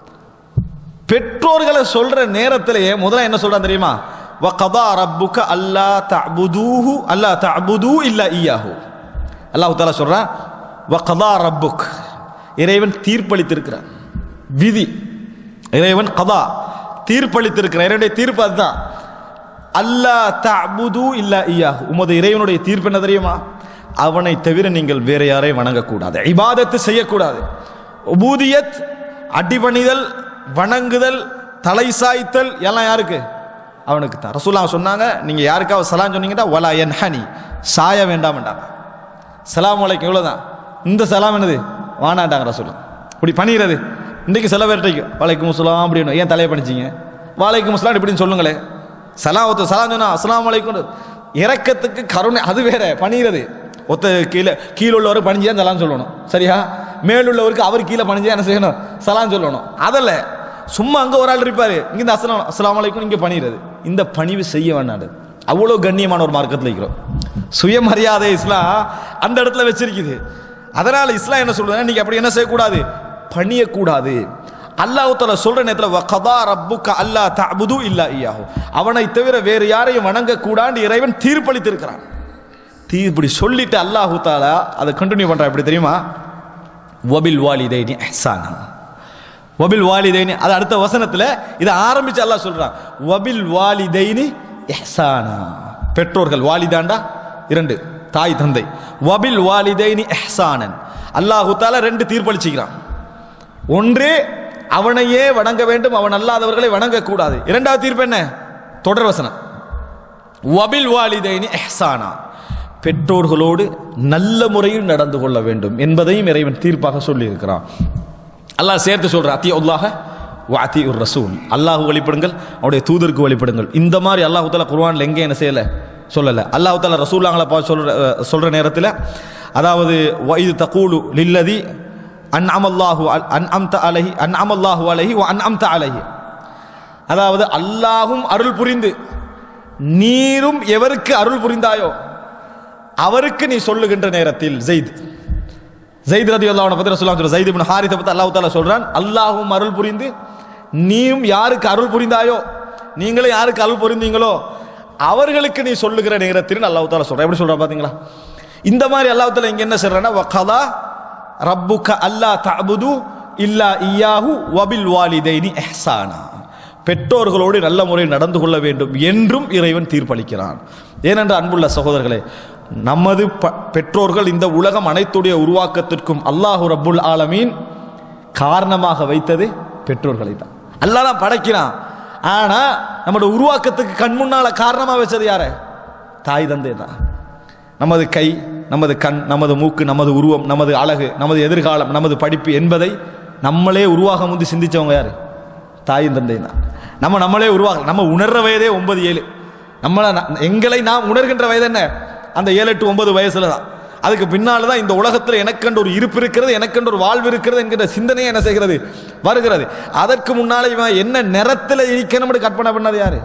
பெற்றோர்களை சொல்ற நேரத்திலேயே முதல்ல என்ன சொல்றான் தெரியுமா வகதா ரப்புக அல்லா தஅபுதூஹு அல்லா தஅபுது இல்லா ஈயாஹு அல்லாஹ் தஆலா சொல்றான் வகதா ரப்புக் இறைவன் தீர்ப்பளித்திருக்கிறான் விதி இறைவன் கதா தீர்ப்பளித்திருக்கிறான் இறைவனுடைய தீர்ப்பு அதுதான் அல்லா தஅபுது இல்லா ஈயாஹு உமது இறைவனுடைய தீர்ப்பு என்ன தெரியுமா அவனை தவிர நீங்கள் வேற யாரையும் வணங்கக்கூடாது இபாதத்து செய்யக்கூடாது உபூதியத் அடிபணிதல் வணங்குதல் தலை சாய்த்தல் எல்லாம் யாருக்கு அவனுக்கு தான் ரசூல்லா சொன்னாங்க நீங்க யாருக்காவது சலாம் சொன்னீங்கன்னா வலா என் ஹனி சாய வேண்டாம்ட்டாங்க சலாம் வலைக்கும் இவ்வளவுதான் இந்த சலாம் என்னது வானாட்டாங்க ரசூல்லா இப்படி பண்ணிடுறது இன்றைக்கு சில பேர்ட்டைக்கும் வலைக்கும் முஸ்லாம் அப்படின்னு ஏன் தலையை பண்ணிச்சிங்க வாலைக்கும் முஸ்லாம் இப்படின்னு சொல்லுங்களேன் சலாம் ஒருத்தர் சலாம் சொன்னா அஸ்லாம் வலைக்கும் இறக்கத்துக்கு கருணை அது வேற பணிகிறது ஒத்த கீழே கீழே உள்ளவர் பணிஞ்சா சலாம் சொல்லணும் சரியா மேலுள்ளவருக்கு அவர் கீழே பணிஞ்சா என்ன செய்யணும் சலாம் சொல்லணும் அதல்ல சும்மா அங்கே ஒரு ஆள் இருப்பார் இங்கே இந்த அஸ்லாம் அஸ்லாம் வலைக்கும் இங்கே பணிகிறது இந்த பணிவு செய்ய வேண்டாது அவ்வளோ கண்ணியமான ஒரு மார்க்கத்தில் இருக்கிறோம் சுயமரியாதை இஸ்லாம் அந்த இடத்துல வச்சிருக்குது அதனால இஸ்லாம் என்ன சொல்றதுன்னா நீங்க அப்படி என்ன செய்யக்கூடாது பணியக்கூடாது அல்லாஹ் தஆலா சொல்ற நேரத்தில் வகதா ரப்புக அல்லா தஅபுது இல்லா இய்யாஹு அவனை தவிர வேறு யாரையும் வணங்க கூடாண்டு இறைவன் தீர்ப்பளித்திருக்கிறான் தீ இப்படி சொல்லிட்டு அல்லாஹு தாலா அதை கண்டினியூ பண்றான் எப்படி தெரியுமா வபில் வாலிதைனி இஹ்சானா வபில் வாலிதைனி அது அடுத்த வசனத்துல இதை ஆரம்பிச்சு அல்லாஹ் சொல்றான் வபில் வாலிதைனி இஹ்சானா பெற்றோர்கள் வாலிதாண்டா இரண்டு தாய் தந்தை வபில் வாலிதைனி எஹ்சானன் அல்லாஹு தாலா ரெண்டு தீர்ப்பளிச்சுக்கிறான் ஒன்று அவனையே வணங்க வேண்டும் அவன் அல்லாதவர்களை வணங்கக்கூடாது இரண்டாவது தீர்ப்பு என்ன தொடர் வசனம் வபில் வாலிதைனி எஹ்சானா பெற்றோர்களோடு நல்ல முறையில் நடந்து கொள்ள வேண்டும் என்பதையும் இறைவன் தீர்ப்பாக சொல்லியிருக்கிறான் அல்லாஹ் சேர்த்து சொல்ற அத்தி அல்லாஹ வாத்தி உர் ரசூல் அல்லாஹ் வழிபடுங்கள் அவருடைய தூதருக்கு வழிபடுங்கள் இந்த மாதிரி அல்லாஹு தாலா குர்ஆன்ல எங்கே என்ன செய்யல சொல்லல அல்லாஹு தாலா ரசூல்லாங்களை பா சொல்ற அஹ், சொல்ற நேரத்தில் அதாவது இது தகூலு லில்லதி அன் அமல்லாஹு அன் அம்த அலஹி அன் அமல்லாஹு அலஹி அன் அம்த அலஹி அதாவது அல்லாஹும் அருள் புரிந்து நீரும் எவருக்கு அருள் புரிந்தாயோ அவருக்கு நீ சொல்லுகின்ற நேரத்தில் ஜெயித் ஜெயித் ரதி அல்லாஹ் பத்தி ரசூலுல்லாஹ் சொல்ற ஜெயித் இப்னு ஹாரிஸை பத்தி அல்லாஹ் தஆலா சொல்றான் அல்லாஹ்வும் அருள் புரிந்து நீயும் யாருக்கு அருள் புரிந்தாயோ நீங்களே யாருக்கு அருள் புரிந்தீங்களோ அவர்களுக்கு நீ சொல்லுகிற நேரத்தில் அல்லாஹ் தஆலா சொல்றான் எப்படி சொல்றான் பாத்தீங்களா இந்த மாதிரி அல்லாஹ் தஆலா இங்க என்ன சொல்றான்னா வகலா ரப்புக அல்லா தஅபுது இல்லா இய்யாஹு வபில் வாலிதைனி இஹ்சானா பெற்றோர்களோடு நல்ல முறையில் நடந்து கொள்ள வேண்டும் என்றும் இறைவன் தீர்ப்பளிக்கிறான் ஏனென்ற அன்புள்ள சகோதரர்களே நமது ப- பெற்றோர்கள் இந்த உலகம் அனைத்துடைய உருவாக்கத்திற்கும் அல்லாஹு ரப்புல் ஆலமீன் காரணமாக வைத்தது பெற்றோர்களை தான் அல்லாஹ் தான் படைக்கிறான் ஆனா நம்மளோட உருவாக்கத்துக்கு கண் முன்னால காரணமா வச்சது யாரு தாய் தந்தை தான் நமது கை நமது கண் நமது மூக்கு நமது உருவம் நமது அழகு நமது எதிர்காலம் நமது படிப்பு என்பதை நம்மளே உருவாக முந்தி சிந்திச்சவங்க யாரு தாயும் தந்தை தான் நம்ம நம்மளே உருவாக நம்ம உணர்ற வயதே ஒன்பது ஏழு நம்மளை ந- எங்களை நாம் உணர்கின்ற வயது என்ன அந்த ஏழு எட்டு ஒன்பது வயசுல தான் அதுக்கு பின்னால தான் இந்த உலகத்தில் எனக்கென்று ஒரு இருப்பு இருக்கிறது எனக்கென்று ஒரு வாழ்வு இருக்கிறது என்கிற சிந்தனையை என்ன செய்கிறது வருகிறது அதற்கு முன்னாலே இவன் என்ன நிறத்தில் இருக்கணும்னு கற்பனை பண்ணது யாரு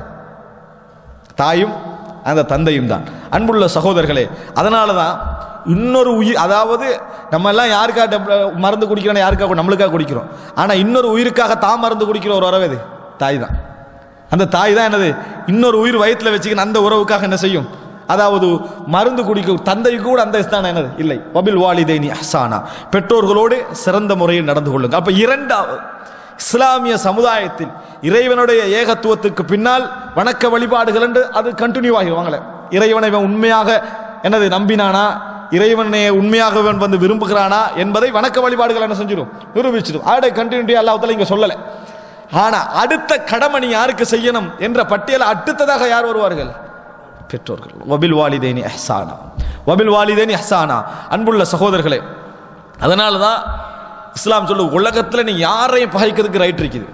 தாயும் அந்த தந்தையும் தான் அன்புள்ள சகோதரர்களே அதனால தான் இன்னொரு உயிர் அதாவது நம்ம எல்லாம் யாருக்கா டப்- மருந்து குடிக்கிறோம் யாருக்காக நம்மளுக்காக குடிக்கிறோம் ஆனால் இன்னொரு உயிருக்காக தான் மருந்து குடிக்கிற ஒரு உறவு எது தாய் தான் அந்த தாய் தான் என்னது இன்னொரு உயிர் வயித்துல வச்சுக்கின அந்த உறவுக்காக என்ன செய்யும் அதாவது மருந்து குடிக்க தந்தை கூட அந்த ஸ்தானம் என்னது இல்லை வபில் வாலிதைனி அஹ்சானா பெற்றோர்களோடு சிறந்த முறையில் நடந்து கொள்ளுங்க அப்ப இரண்டாவது இஸ்லாமிய சமுதாயத்தில் இறைவனுடைய ஏகத்துவத்துக்கு பின்னால் வணக்க வழிபாடுகள் என்று அது கண்டினியூ ஆகிடுவாங்களே இறைவனை இவன் உண்மையாக என்னது நம்பினானா இறைவனை உண்மையாக இவன் வந்து விரும்புகிறானா என்பதை வணக்க வழிபாடுகள் என்ன செஞ்சிடும் நிரூபிச்சிடும் ஆடை கண்டினியூட்டி அல்லாஹ்தால இங்க சொல்லலை ஆனா அடுத்த கடமை நீ யாருக்கு செய்யணும் என்ற பட்டியல் அடுத்ததாக யார் வருவார்கள் பெற்றோர்கள் வபில் வாலிதேனி அஹ்சானா வபில் வாலிதேனி அஹ்சானா அன்புள்ள சகோதரர்களே அதனால தான் இஸ்லாம் சொல்லு உலகத்தில் நீ யாரையும் பகைக்கிறதுக்கு ரைட் இருக்குது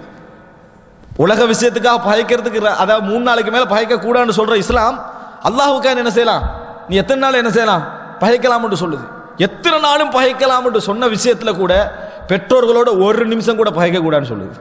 உலக விஷயத்துக்காக பகைக்கிறதுக்கு ர- அதாவது மூணு நாளைக்கு மேல பகைக்க கூடாதுன்னு சொல்ற இஸ்லாம் அல்லாஹ்வுக்காக என்ன செய்யலாம் நீ எத்தனை நாள் என்ன செய்யலாம் பகைக்கலாம் என்று சொல்லுது எத்தனை நாளும் பகைக்கலாம் என்று சொன்ன விஷயத்துல கூட பெற்றோர்களோட ஒரு நிமிஷம் கூட பகைக்க கூடாதுன்னு சொல்லுது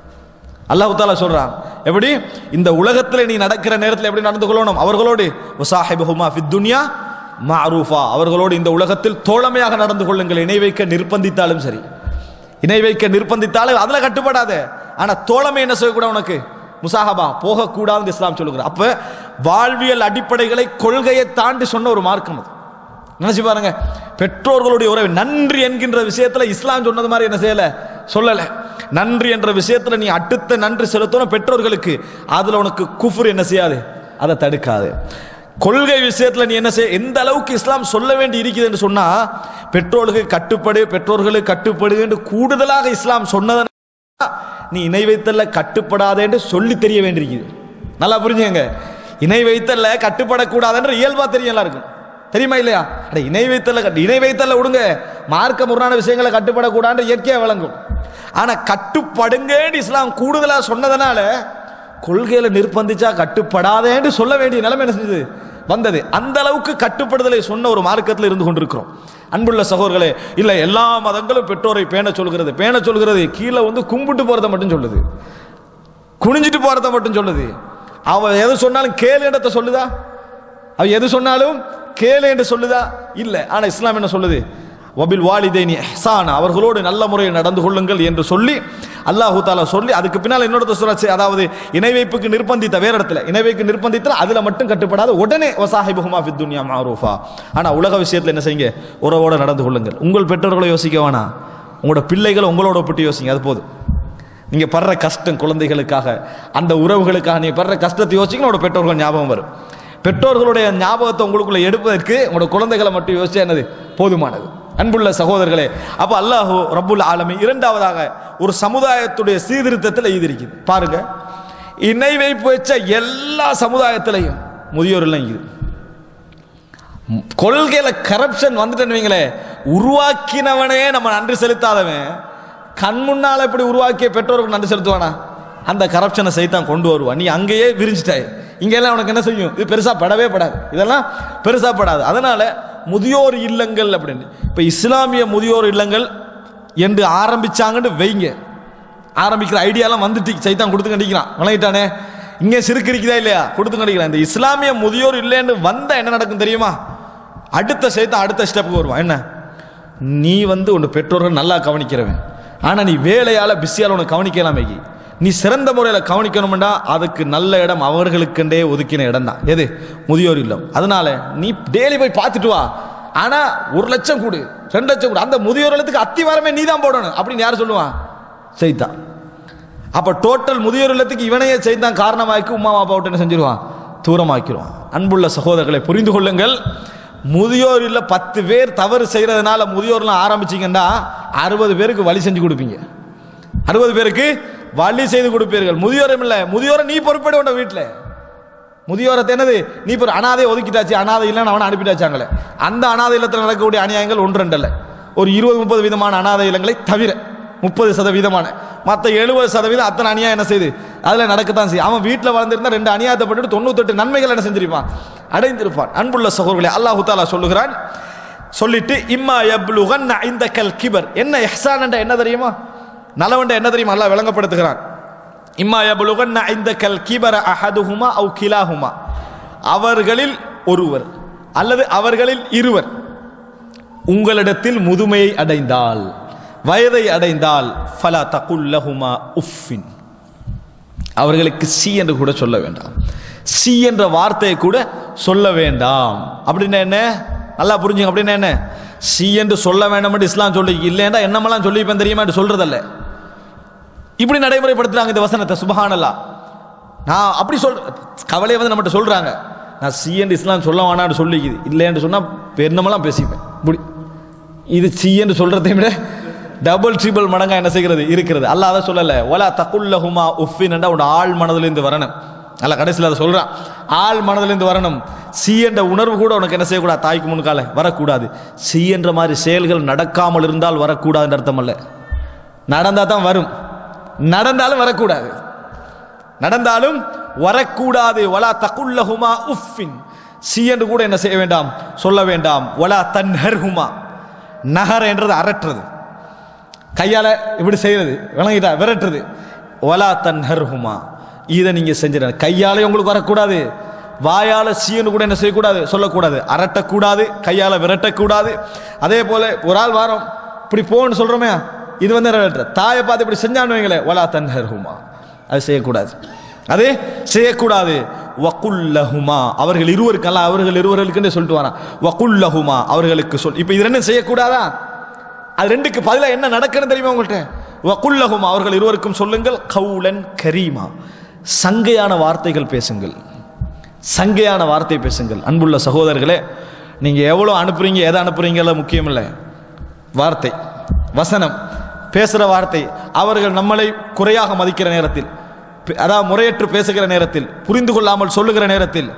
அல்லாஹ் தாலா சொல்றான் எப்படி இந்த உலகத்துல நீ நடக்கிற நேரத்தில் எப்படி நடந்து கொள்ளணும் அவர்களோடு வசாஹிபஹுமா ஃபித் துன்யா மஅரூஃபா அவர்களோடு இந்த உலகத்தில் தோழமையாக நடந்து கொள்ளுங்கள் இணை வைக்க நிர்பந்தித்தாலும் சரி இணை வைக்க நிர்பந்தித்தாலும் அதுல கட்டுப்படாத ஆனா தோழமை என்ன செய்யக்கூடாது உனக்கு முசாஹபா போகக்கூடாதுன்னு இஸ்லாம் சொல்லுகிறார் அப்ப வாழ்வியல் அடிப்படைகளை கொள்கையை தாண்டி சொன்ன ஒரு மார்க்கம் அது நினைச்சு பாருங்க பெற்றோர்களுடைய உறவு நன்றி என்கின்ற விஷயத்துல இஸ்லாம் சொன்னது மாதிரி என்ன செய்யல சொல்லல நன்றி என்ற விஷயத்துல நீ அடுத்த நன்றி செலுத்தணும் பெற்றோர்களுக்கு அதுல உனக்கு குஃபுர் என்ன செய்யாது அதை தடுக்காது கொள்கை விஷயத்துல நீ என்ன செய்ய எந்த அளவுக்கு இஸ்லாம் சொல்ல வேண்டி இருக்குது என்று சொன்னா பெற்றோர்களுக்கு கட்டுப்படு பெற்றோர்களுக்கு கட்டுப்படு என்று கூடுதலாக இஸ்லாம் சொன்னதன் நீ இணை வைத்தல்ல கட்டுப்படாதே என்று சொல்லி தெரிய வேண்டியிருக்குது நல்லா புரிஞ்சுங்க இணை வைத்தல்ல கட்டுப்படக்கூடாதுன்ற இயல்பா தெரியும் எல்லாருக்கும் தெரியுமா இல்லையா அட இணை வைத்தல்ல கட்டு இணை வைத்தல்ல விடுங்க மார்க்க முரணான விஷயங்களை கட்டுப்படக்கூடாதுன்ற இயற்கையா விளங்கும் ஆனா கட்டுப்படுங்கன்னு இஸ்லாம் கூடுதலா சொன்னதனால கொள்கையில நிர்பந்திச்சா கட்டுப்படாதேன்னு சொல்ல வேண்டிய நிலைமை என்ன செஞ்சது வந்தது அந்த அளவுக்கு கட்டுப்படுதலை சொன்ன ஒரு மார்க்கத்தில் இருந்து கொண்டிருக்கிறோம் அன்புள்ள சகோதரர்களே இல்ல எல்லா மதங்களும் பெற்றோரை பேண சொல்கிறது பேண சொல்கிறது கீழே வந்து கும்பிட்டு போறதை மட்டும் சொல்லுது குனிஞ்சிட்டு போறதை மட்டும் சொல்லுது அவ எது சொன்னாலும் கேளு இடத்தை சொல்லுதா அவ எது சொன்னாலும் கேளு என்று சொல்லுதா இல்ல ஆனா இஸ்லாம் என்ன சொல்லுது வபில் வாலிதைனி இஹ்சான் அவர்களோடு நல்ல முறையில் நடந்து கொள்ளுங்கள் என்று சொல்லி அல்லாஹு தாலா சொல்லி அதுக்கு பின்னால் இன்னொரு சுரட்சி அதாவது இணை வைப்புக்கு நிர்பந்தித்த வேற இடத்துல இணை வைப்பு நிர்பந்தித்தால் அதுல மட்டும் கட்டுப்படாத உடனே வசாஹிபுஹுமா ஃபித் துன்யா மாரூஃபா ஆனா உலக விஷயத்துல என்ன செய்யுங்க உறவோட நடந்து கொள்ளுங்கள் உங்கள் பெற்றோர்களை யோசிக்க வேணாம் உங்களோட பிள்ளைகளை உங்களோட ஒப்பிட்டு யோசிங்க அது போதும் நீங்க படுற கஷ்டம் குழந்தைகளுக்காக அந்த உறவுகளுக்காக நீங்க படுற கஷ்டத்தை யோசிக்க உங்களோட பெற்றோர்கள் ஞாபகம் வரும் பெற்றோர்களுடைய ஞாபகத்தை உங்களுக்குள்ள எடுப்பதற்கு உங்களோட குழந்தைகளை மட்டும் யோசிச்சா என்னது போதுமானது அன்புள்ள சகோதரர்களே அப்ப அல்லாஹு ரப்புல் ஆலமி இரண்டாவதாக ஒரு சமுதாயத்துடைய சீர்திருத்தத்தில் எழுதியிருக்குது பாருங்க இணை வைப்பு வச்ச எல்லா சமுதாயத்திலையும் முதியோர் எல்லாம் இது கொள்கையில கரப்ஷன் வந்துட்டேன்னு வைங்களே உருவாக்கினவனே நம்ம நன்றி செலுத்தாதவன் கண் முன்னால இப்படி உருவாக்கிய பெற்றோருக்கு நன்றி செலுத்துவானா அந்த கரப்ஷனை சைத்தான் கொண்டு வருவான் நீ அங்கேயே விரிஞ்சிட்டாய் இங்கெல்லாம் உனக்கு என்ன செய்யும் இது பெருசா படவே படாது இதெல்லாம் பெருசா படாது அதனால முதியோர் இல்லங்கள் அப்படின்னு இப்ப இஸ்லாமிய முதியோர் இல்லங்கள் என்று ஆரம்பிச்சாங்கன்னு வைங்க ஆரம்பிக்கிற ஐடியாலாம் வந்துட்டு சைத்தான் கொடுத்து கண்டிக்கிறான் வணங்கிட்டானே இங்கே சிறுக்கு இருக்குதா இல்லையா கொடுத்து கண்டிக்கிறான் இந்த இஸ்லாமிய முதியோர் இல்லைன்னு வந்தா என்ன நடக்கும் தெரியுமா அடுத்த சைத்தான் அடுத்த ஸ்டெப்புக்கு வருவான் என்ன நீ வந்து உன் பெற்றோர்கள் நல்லா கவனிக்கிறவன் ஆனா நீ வேலையால பிஸியால உனக்கு கவனிக்கலாம் வைக்கி நீ சிறந்த முறையில் கவனிக்கணும்டா அதுக்கு நல்ல இடம் அவர்களுக்குண்டே ஒதுக்கின இடம் தான் எது முதியோர் இல்லம் அதனால நீ டெய்லி போய் பார்த்துட்டு வா ஆனா ஒரு லட்சம் கொடு ரெண்டு லட்சம் கொடு அந்த முதியோர் இல்லத்துக்கு அத்திவாரமே நீ தான் போடணும் அப்படின்னு யார் சொல்லுவான் செய்தான் அப்ப டோட்டல் முதியோர் இல்லத்துக்கு இவனையே செய்தான் காரணமாக்கி உமா அப்பா விட்டு என்ன செஞ்சிருவான் தூரமாக்கிடுவான் அன்புள்ள சகோதரர்களை புரிந்து கொள்ளுங்கள் முதியோர் இல்ல பத்து பேர் தவறு செய்யறதுனால முதியோர்லாம் ஆரம்பிச்சீங்கன்னா அறுபது பேருக்கு வழி செஞ்சு கொடுப்பீங்க அறுபது பேருக்கு வழி செய்து கொடுப்பீர்கள் முதியோரம் இல்லை முதியோரை நீ பொறுப்பேடு உண்ட வீட்டில் முதியோரத்தை என்னது நீ இப்போ அனாதையை ஒதுக்கிட்டாச்சு அனாதை இல்லைன்னு அவனை அனுப்பிட்டாச்சாங்களே அந்த அனாதை இல்லத்தில் நடக்கக்கூடிய அநியாயங்கள் ஒன்று ரெண்டு அல்ல ஒரு இருபது முப்பது விதமான அனாதை இல்லங்களை தவிர முப்பது சதவீதமான மற்ற எழுபது சதவீதம் அத்தனை அநியாயம் என்ன செய்யுது அதில் நடக்கத்தான் செய்யும் அவன் வீட்டில் வளர்ந்திருந்தா ரெண்டு அநியாயத்தை பண்ணிட்டு தொண்ணூத்தெட்டு நன்மைகள் என்ன செஞ்சிருப்பான் அடைந்திருப்பான் அன்புள்ள சகோதரர்களே அல்லாஹு தாலா சொல்லுகிறான் சொல்லிட்டு இம்மா எப்லுகன் இந்த கல் கிபர் என்ன எஹ்சான் என்ன தெரியுமா நலவண்ட என்ன தெரியுமா அல்லாஹ் விளங்கப்படுத்துகிறான் இம்மா யபுலுகன் இந்த கல் கிபர அஹதுஹுமா அவு கிலாஹுமா அவர்களில் ஒருவர் அல்லது அவர்களில் இருவர் உங்களிடத்தில் முதுமையை அடைந்தால் வயதை அடைந்தால் ஃபலா தகுல்லஹுமா உஃபின் அவர்களுக்கு சி என்று கூட சொல்ல வேண்டாம் சி என்ற வார்த்தையை கூட சொல்ல வேண்டாம் அப்படின்னா என்ன நல்லா புரிஞ்சுங்க அப்படின்னா என்ன சி என்று சொல்ல வேண்டாம் என்று இஸ்லாம் சொல்லி இல்லைன்னா என்னமெல்லாம் சொல்லிப்பேன் தெரியுமா என்று சொல்றதல்ல இப்படி நடைமுறைப்படுத்துறாங்க இந்த வசனத்தை சுபஹானல்லா நான் அப்படி சொல் கவலையை வந்து நம்மகிட்ட சொல்றாங்க நான் சி என்று இஸ்லாம் சொல்ல வேணான்னு சொல்லிக்குது இல்லைன்னு சொன்னா பெருந்தமெல்லாம் பேசிப்பேன் இப்படி இது சி என்று சொல்றதை விட டபுள் ட்ரிபிள் மடங்கா என்ன செய்கிறது இருக்கிறது அல்லாஹ் அதை சொல்லல ஒலா தகுல்லஹுமா உஃபின் என்ற உன் ஆள் மனதிலிருந்து வரணும் அல்ல கடைசியில் அதை சொல்றான் ஆள் மனதிலிருந்து வரணும் சி என்ற உணர்வு கூட உனக்கு என்ன செய்யக்கூடாது தாய்க்கு முன்கால வரக்கூடாது சி என்ற மாதிரி செயல்கள் நடக்காமல் இருந்தால் வரக்கூடாதுன்ற அர்த்தம் அல்ல நடந்தா தான் வரும் நடந்தாலும் வரக்கூடாது நடந்தாலும் வரக்கூடாது வலா தகுல்லஹுமா உஃபின் சி என்று கூட என்ன செய்ய வேண்டாம் சொல்ல வேண்டாம் வலா தன்ஹர்ஹுமா நகர் என்றது அரட்டுறது கையால இப்படி செய்யறது விளங்கிட்டா விரட்டுறது ஒலா தன்ஹர்ஹுமா இதை நீங்க செஞ்சிட கையாலே உங்களுக்கு வரக்கூடாது வாயால சீன்னு கூட என்ன செய்யக்கூடாது சொல்லக்கூடாது அரட்டக்கூடாது கையால விரட்டக்கூடாது அதே போல ஒரு ஆள் வாரம் இப்படி போன்னு சொல்றோமே இது வந்து நிறைவேற்ற தாயை பார்த்து இப்படி செஞ்சான்னு வைங்களேன் ஒலா தன்ஹர்ஹுமா அது செய்யக்கூடாது அது செய்யக்கூடாது வக்குல்லஹுமா அவர்கள் இருவருக்கல்ல அவர்கள் இருவர்களுக்குன்னு சொல்லிட்டு வரான் வக்குல்லஹுமா அவர்களுக்கு சொல் இப்போ இது ரெண்டும் செய்யக்கூடாதா அது ரெண்டுக்கு பதிலாக என்ன நடக்குன்னு தெரியுமா உங்கள்கிட்ட வக்குல்லஹுமா அவர்கள் இருவருக்கும் சொல்லுங்கள் கவுலன் கரீமா சங்கையான வார்த்தைகள் பேசுங்கள் சங்கையான வார்த்தை பேசுங்கள் அன்புள்ள சகோதரர்களே நீங்க எவ்வளோ அனுப்புறீங்க எதை அனுப்புறீங்கள முக்கியம் இல்லை வார்த்தை வசனம் பேசுகிற வார்த்தை அவர்கள் நம்மளை குறையாக மதிக்கிற நேரத்தில் பே- அதாவது முறையற்று பேசுகிற நேரத்தில் புரிந்து கொள்ளாமல் சொல்லுகிற நேரத்தில்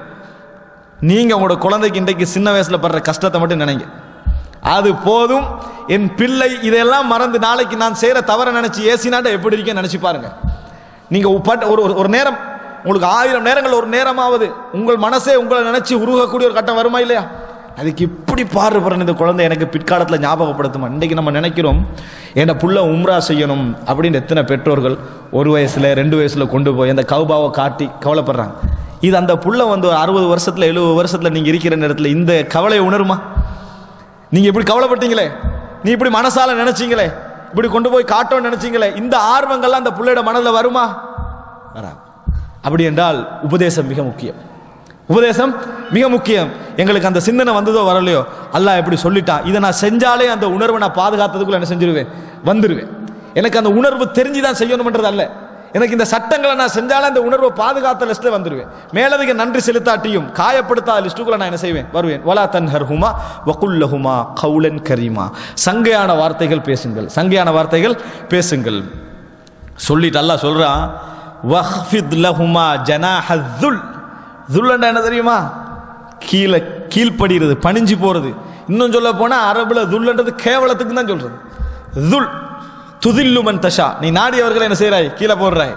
நீங்க உங்களோட குழந்தைக்கு இன்றைக்கு சின்ன வயசுல படுற கஷ்டத்தை மட்டும் நினைங்க அது போதும் என் பிள்ளை இதெல்லாம் மறந்து நாளைக்கு நான் செய்யற தவறை நினைச்சு ஏசினாட்ட எப்படி இருக்கேன்னு நினைச்சு பாருங்க நீங்க உப்பட்ட- ஒரு ஒரு- ஒரு நேரம் உங்களுக்கு ஆயிரம் நேரங்கள் ஒரு நேரமாவது உங்கள் மனசே உங்களை நினைச்சு உருகக்கூடிய ஒரு கட்டம் வருமா இல்லையா அதுக்கு இப்படி பாடுபடுற இந்த குழந்தை எனக்கு பிற்காலத்தில் ஞாபகப்படுத்துமா இன்றைக்கு நம்ம நினைக்கிறோம் என் புள்ள உம்ரா செய்யணும் அப்படின்னு எத்தனை பெற்றோர்கள் ஒரு வயசுல ரெண்டு வயசுல கொண்டு போய் அந்த கௌபாவை காட்டி கவலைப்படுறாங்க இது அந்த புள்ள வந்து ஒரு அறுபது வருஷத்துல எழுபது வருஷத்துல நீங்க இருக்கிற நேரத்தில் இந்த கவலையை உணருமா நீங்க இப்படி கவலைப்பட்டீங்களே நீ இப்படி மனசால நினைச்சீங்களே இப்படி கொண்டு போய் காட்டோன்னு நினைச்சீங்களே இந்த ஆர்வங்கள்லாம் அந்த புள்ளையோட மனதில் வருமா வரா அப்படி என்றால் உபதேசம் மிக முக்கியம் உபதேசம் மிக முக்கியம் எங்களுக்கு அந்த சிந்தனை வந்ததோ வரலையோ அல்லாஹ் எப்படி சொல்லிட்டான் இதை நான் செஞ்சாலே அந்த உணர்வை நான் பாதுகாத்ததுக்குள்ள என்ன செஞ்சிருவேன் வந்துருவேன் எனக்கு அந்த உணர்வு தெரிஞ்சுதான் செய்யணும்ன்றது அல்ல எனக்கு இந்த சட்டங்களை நான் செஞ்சாலும் அந்த உணர்வை பாதுகாத்த லிஸ்ட்ல வந்துடுவேன் மேலதிக நன்றி செலுத்தாட்டியும் காயப்படுத்தாத லிஸ்ட்டுக்குள்ள நான் என்ன செய்வேன் வருவேன் வலா தன்ஹர் ஹுமா வகுல்லஹுமா கவுலன் கரீமா சங்கையான வார்த்தைகள் பேசுங்கள் சங்கையான வார்த்தைகள் பேசுங்கள் சொல்லிட்டு அல்லாஹ் சொல்றான் வஹ்ஃபித் லஹுமா ஜனாஹுல் துல்லண்டா என்ன தெரியுமா கீழே கீழ்ப்படுகிறது பணிஞ்சு போறது இன்னும் சொல்ல போனா அரபுல துல்லன்றது கேவலத்துக்கு தான் சொல்றது துல் துதில்லுமன் தஷா நீ நாடியவர்களை என்ன செய்றாய் கீழே போடுறாய்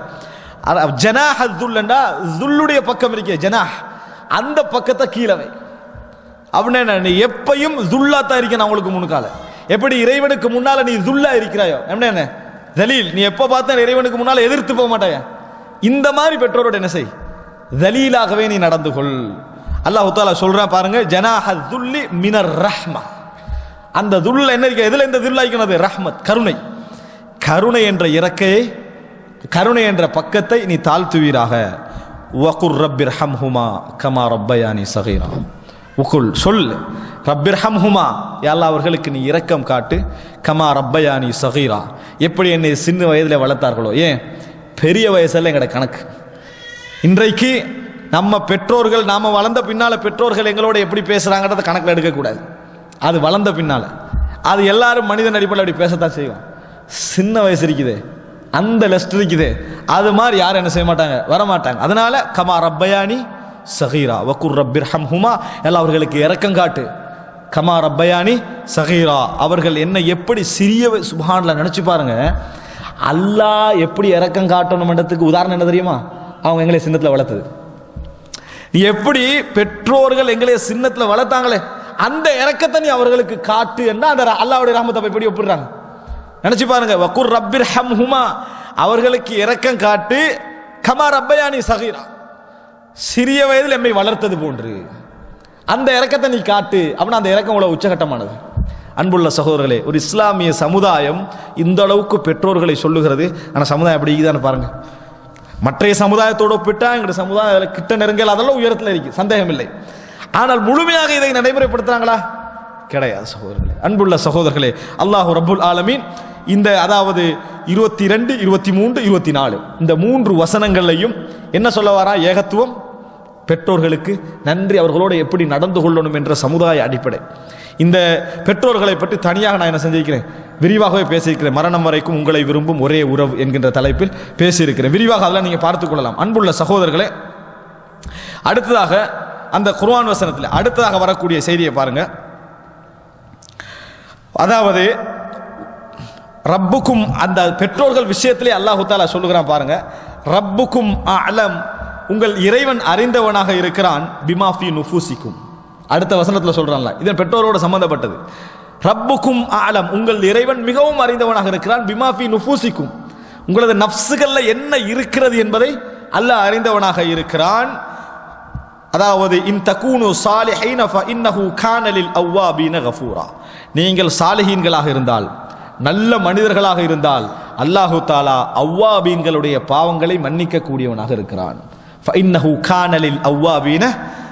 ஜனாஹ துல்லண்டா துல்லுடைய பக்கம் இருக்கே ஜனாஹ் அந்த பக்கத்தை கீழே வை அப்படின்னா என்ன? நீ எப்பையும் துல்லா தான் இருக்கணும் அவங்களுக்கு முன்கால எப்படி இறைவனுக்கு முன்னால நீ துல்லா இருக்கிறாயோ என்ன என்ன தலீல் நீ எப்போ பார்த்தா இறைவனுக்கு முன்னால எதிர்த்து போக மாட்டாயா இந்த மாதிரி பெற்றோரோட என்ன செய் தலீலாகவே நீ நடந்து கொள் அல்லாஹ் தாலா சொல்றான் பாருங்க ஜனாஹ துல்லி மினர் ரஹ்மா அந்த துல்ல என்ன இருக்கு எதுல இந்த துல்லாய்க்கிறது ரஹ்மத் கருணை கருணை என்ற இறக்கையை கருணை என்ற பக்கத்தை நீ தாழ்த்துவீராக வகுர் ரப்பிர் ஹம்ஹுமா கமா ரப்பயானி சகீரா உக்குல் சொல் ரப்பிர் ஹம்ஹுமா யாழ்லா அவர்களுக்கு நீ இரக்கம் காட்டு கமா ரப்பயானி சகீரா எப்படி என்னை சின்ன வயதில் வளர்த்தார்களோ ஏன் பெரிய வயசுல எங்கட கணக்கு இன்றைக்கு நம்ம பெற்றோர்கள் நாம வளர்ந்த பின்னால பெற்றோர்கள் எங்களோட எப்படி பேசுறாங்கன்றத கணக்கில் எடுக்கக்கூடாது அது வளர்ந்த பின்னால அது எல்லாரும் மனிதன் அடிப்படையில் அப்படி பேசத்தான் செய்வோம் சின்ன வயசு இருக்குது அந்த லெஸ்ட் இருக்குது அது மாதிரி யாரும் என்ன செய்ய மாட்டாங்க வர மாட்டாங்க அதனால கமா ரப்பயானி சகீரா வக்குர் ரப்பிர் ஹம்ஹுமா எல்லாம் அவர்களுக்கு இரக்கம் காட்டு கமா ரப்பயானி சகீரா அவர்கள் என்ன எப்படி சிறிய சுபான்ல நினைச்சு பாருங்க அல்லாஹ் எப்படி இரக்கம் காட்டணும்ன்றதுக்கு உதாரணம் என்ன தெரியுமா அவங்க எங்களை சின்னத்தில் வளர்த்தது நீ எப்படி பெற்றோர்கள் எங்களை சின்னத்தில் வளர்த்தாங்களே அந்த இறக்கத்தை நீ அவர்களுக்கு காட்டு என்ன அந்த அல்லாவுடைய ராமத்தை எப்படி ஒப்பிடுறாங்க நினைச்சு பாருங்க வக்குர் ரப்பிர் ஹம் ஹுமா அவர்களுக்கு இரக்கம் காட்டு கமா ரப்பயானி சகீரா சிறிய வயதில் எம்மை வளர்த்தது போன்று அந்த இறக்கத்தை நீ காட்டு அப்படின்னா அந்த இறக்கம் உள்ள உச்சகட்டமானது அன்புள்ள சகோதரர்களே ஒரு இஸ்லாமிய சமுதாயம் இந்த அளவுக்கு பெற்றோர்களை சொல்லுகிறது ஆனால் சமுதாயம் அப்படி இருக்குதான்னு பாருங்க மற்றைய சமுதாயத்தோடு ஒப்பிட்டா எங்களுடைய சமுதாயம் அதுல கிட்ட நெருங்கல் அதெல்லாம் உயரத்தில் இருக்கு சந்தேகம் இல்லை ஆனால் முழுமையாக இதை நடைமுறைப்படுத்துறாங்களா கிடையாது சகோதரர்களே அன்புள்ள சகோதரர்களே அல்லாஹ் ரப்புல் ஆலமீன் இந்த அதாவது இருபத்தி ரெண்டு இருபத்தி மூன்று இருபத்தி நாலு இந்த மூன்று வசனங்கள்லையும் என்ன சொல்ல வரா ஏகத்துவம் பெற்றோர்களுக்கு நன்றி அவர்களோடு எப்படி நடந்து கொள்ளணும் என்ற சமுதாய அடிப்படை இந்த பெற்றோர்களை பற்றி தனியாக நான் என்ன செஞ்சிருக்கிறேன் விரிவாகவே பேசியிருக்கிறேன் மரணம் வரைக்கும் உங்களை விரும்பும் ஒரே உறவு என்கின்ற தலைப்பில் பேசியிருக்கிறேன் விரிவாக அதெல்லாம் நீங்கள் பார்த்துக் கொள்ளலாம் அன்புள்ள சகோதரர்களே அடுத்ததாக அந்த குர்ஆன் வசனத்தில் அடுத்ததாக வரக்கூடிய செய்தியை பாருங்க அதாவது ரப்புக்கும் அந்த பெற்றோர்கள் விஷயத்திலே அல்லாஹு தாலா சொல்லுகிறான் பாருங்க ரப்புக்கும் அலம் உங்கள் இறைவன் அறிந்தவனாக இருக்கிறான் பிமாஃபி நுஃபூசிக்கும் அடுத்த வசனத்தில் சொல்றான்ல இது பெற்றோரோட சம்பந்தப்பட்டது ரப்புக்கும் அலம் உங்கள் இறைவன் மிகவும் அறிந்தவனாக இருக்கிறான் பிமாஃபி நுஃபூசிக்கும் உங்களது நஃப்ஸுகள்ல என்ன இருக்கிறது என்பதை அல்லாஹ் அறிந்தவனாக இருக்கிறான் அதாவது இன் தக்கூனு சாலிஹைன ஃப இன்னஹு கான லில் அவ்வாபீன கஃபூரா நீங்கள் சாலிஹீன்களாக இருந்தால் நல்ல மனிதர்களாக இருந்தால் அல்லாஹு தாலா அவ்வாபீன்களுடைய பாவங்களை மன்னிக்க கூடியவனாக இருக்கிறான் ஃப இன்னஹு கான லில் அவ்வாபீன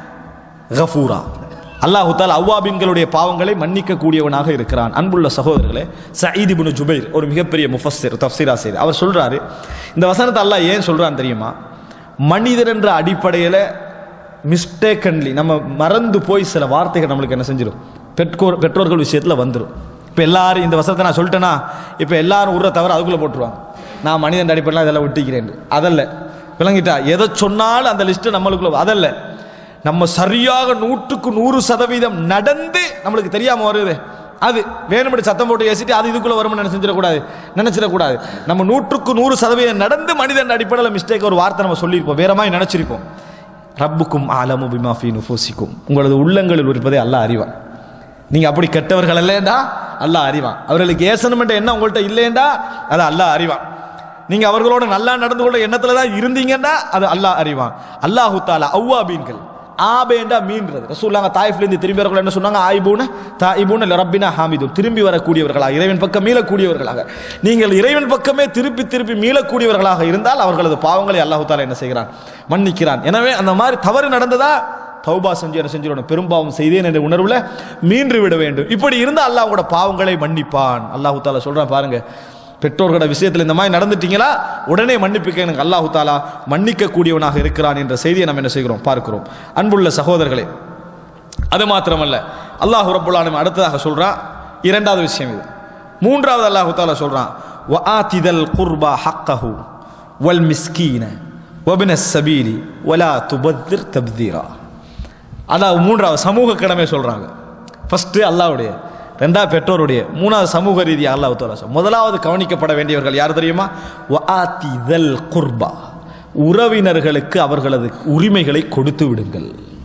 கஃபூரா அல்லாஹு தாலா அவ்வாபீன்களுடைய பாவங்களை மன்னிக்க கூடியவனாக இருக்கிறான் அன்புள்ள சகோதரர்களே சயீத் இப்னு ஜுபைர் ஒரு மிகப்பெரிய முஃபஸ்ஸிர் தஃப்சீரா செய்து அவர் சொல்றாரு இந்த வசனத்தை அல்லாஹ் ஏன் சொல்றான் தெரியுமா மனிதர் என்ற அடிப்படையில் மிஸ்டேக்கன்லி நம்ம மறந்து போய் சில வார்த்தைகள் நம்மளுக்கு என்ன செஞ்சிடும் பெற்றோர் பெற்றோர்கள் விஷயத்தில் வந்துடும் இப்போ எல்லாரும் இந்த வசனத்தை நான் சொல்லிட்டேன்னா இப்போ எல்லாரும் உருற தவிர அதுக்குள்ளே போட்டுருவாங்க நான் மனிதன் அடிப்படையில் இதெல்லாம் விட்டிக்கிறேன் அதல்ல விளங்கிட்டா எதை சொன்னாலும் அந்த லிஸ்ட்டு நம்மளுக்குள்ள அதல்ல நம்ம சரியாக நூற்றுக்கு நூறு சதவீதம் நடந்து நம்மளுக்கு தெரியாமல் வருது அது வேணும்படி சத்தம் போட்டு ஏசிட்டு அது இதுக்குள்ள வரும்னு நினைச்சிடக்கூடாது நினைச்சிடக்கூடாது நம்ம நூற்றுக்கு நூறு சதவீதம் நடந்து மனிதன் அடிப்படையில் மிஸ்டேக் ஒரு வார்த்தை நம்ம சொல்லியிருப்போம் வேற மாதிரி நினைச்சிருப்போம் ரப்புக்கும் ஆலமு பிமாஃபி நுஃபூசிக்கும் உங்களது உள்ளங்களில் இருப்பதை அல்லாஹ் அறிவான் நீங்க அப்படி கெட்டவர்கள் இல்லையண்டா அல்லாஹ் அறிவான் அவர்களுக்கு ஏசனமென்ற எண்ணம் உங்கள்கிட்ட இல்லையண்டா அது அல்லாஹ் அறிவான் நீங்க அவர்களோட நல்லா நடந்து கொள்ள எண்ணத்துல தான் இருந்தீங்கன்னா அது அல்லாஹ் அறிவான் அல்லாஹு தாலா அவ்வாபீன்கள் ஆபேண்டா மீன்றது ரசூல்லாங்க தாய்ஃப்ல இருந்து திரும்பி வரக்கூட என்ன சொன்னாங்க ஆயிபூன தாயிபூன ரப்பினா ஹாமிதும் திரும்பி வரக்கூடியவர்களாக இறைவன் பக்கம் மீளக்கூடியவர்களாக நீங்கள் இறைவன் பக்கமே திருப்பி திருப்பி மீளக்கூடியவர்களாக இருந்தால் அவர்களது பாவங்களை அல்லாஹு தாலா என்ன செய்கிறான் மன்னிக்கிறான் எனவே அந்த மாதிரி தவறு நடந்ததா தௌபா செஞ்சு என்ன செஞ்சிடணும் பெரும்பாவம் செய்தேன் என்ற உணர்வுல மீன்று விட வேண்டும் இப்படி இருந்தால் அல்லாஹ் உங்களோட பாவங்களை மன்னிப்பான் அல்லாஹு தாலா சொல்றான் பாருங்க பெற்றோர்களோட விஷயத்தில் இந்த மாதிரி நடந்துட்டீங்களா உடனே மன்னிப்புக்க எனக்கு அல்லாஹு தாலா மன்னிக்க கூடியவனாக இருக்கிறான் என்ற செய்தியை நம்ம என்ன செய்கிறோம் பார்க்கிறோம் அன்புள்ள சகோதரர்களே அது மாத்திரமல்ல அல்லாஹ் ரப்புல் ஆலமீன் அடுத்ததாக சொல்றான் இரண்டாவது விஷயம் இது மூன்றாவது அல்லாஹு தாலா சொல்றான் வஆதிதல் குர்பா ஹக்கஹு வல் மிஸ்கீன வபின சபீலி வலா துபத்திர் தப்தீரா அதாவது மூன்றாவது சமூக கடமை சொல்றாங்க ஃபர்ஸ்ட் அல்லாஹ்வுடைய ரெண்டாவது பெற்றோருடைய மூணாவது சமூக ரீதியாக அல்லாஹ் தாலா சொல் முதலாவது கவனிக்கப்பட வேண்டியவர்கள் யார் தெரியுமா வஆதிதல் குர்பா உறவினர்களுக்கு அவர்களது உரிமைகளை கொடுத்து விடுங்கள்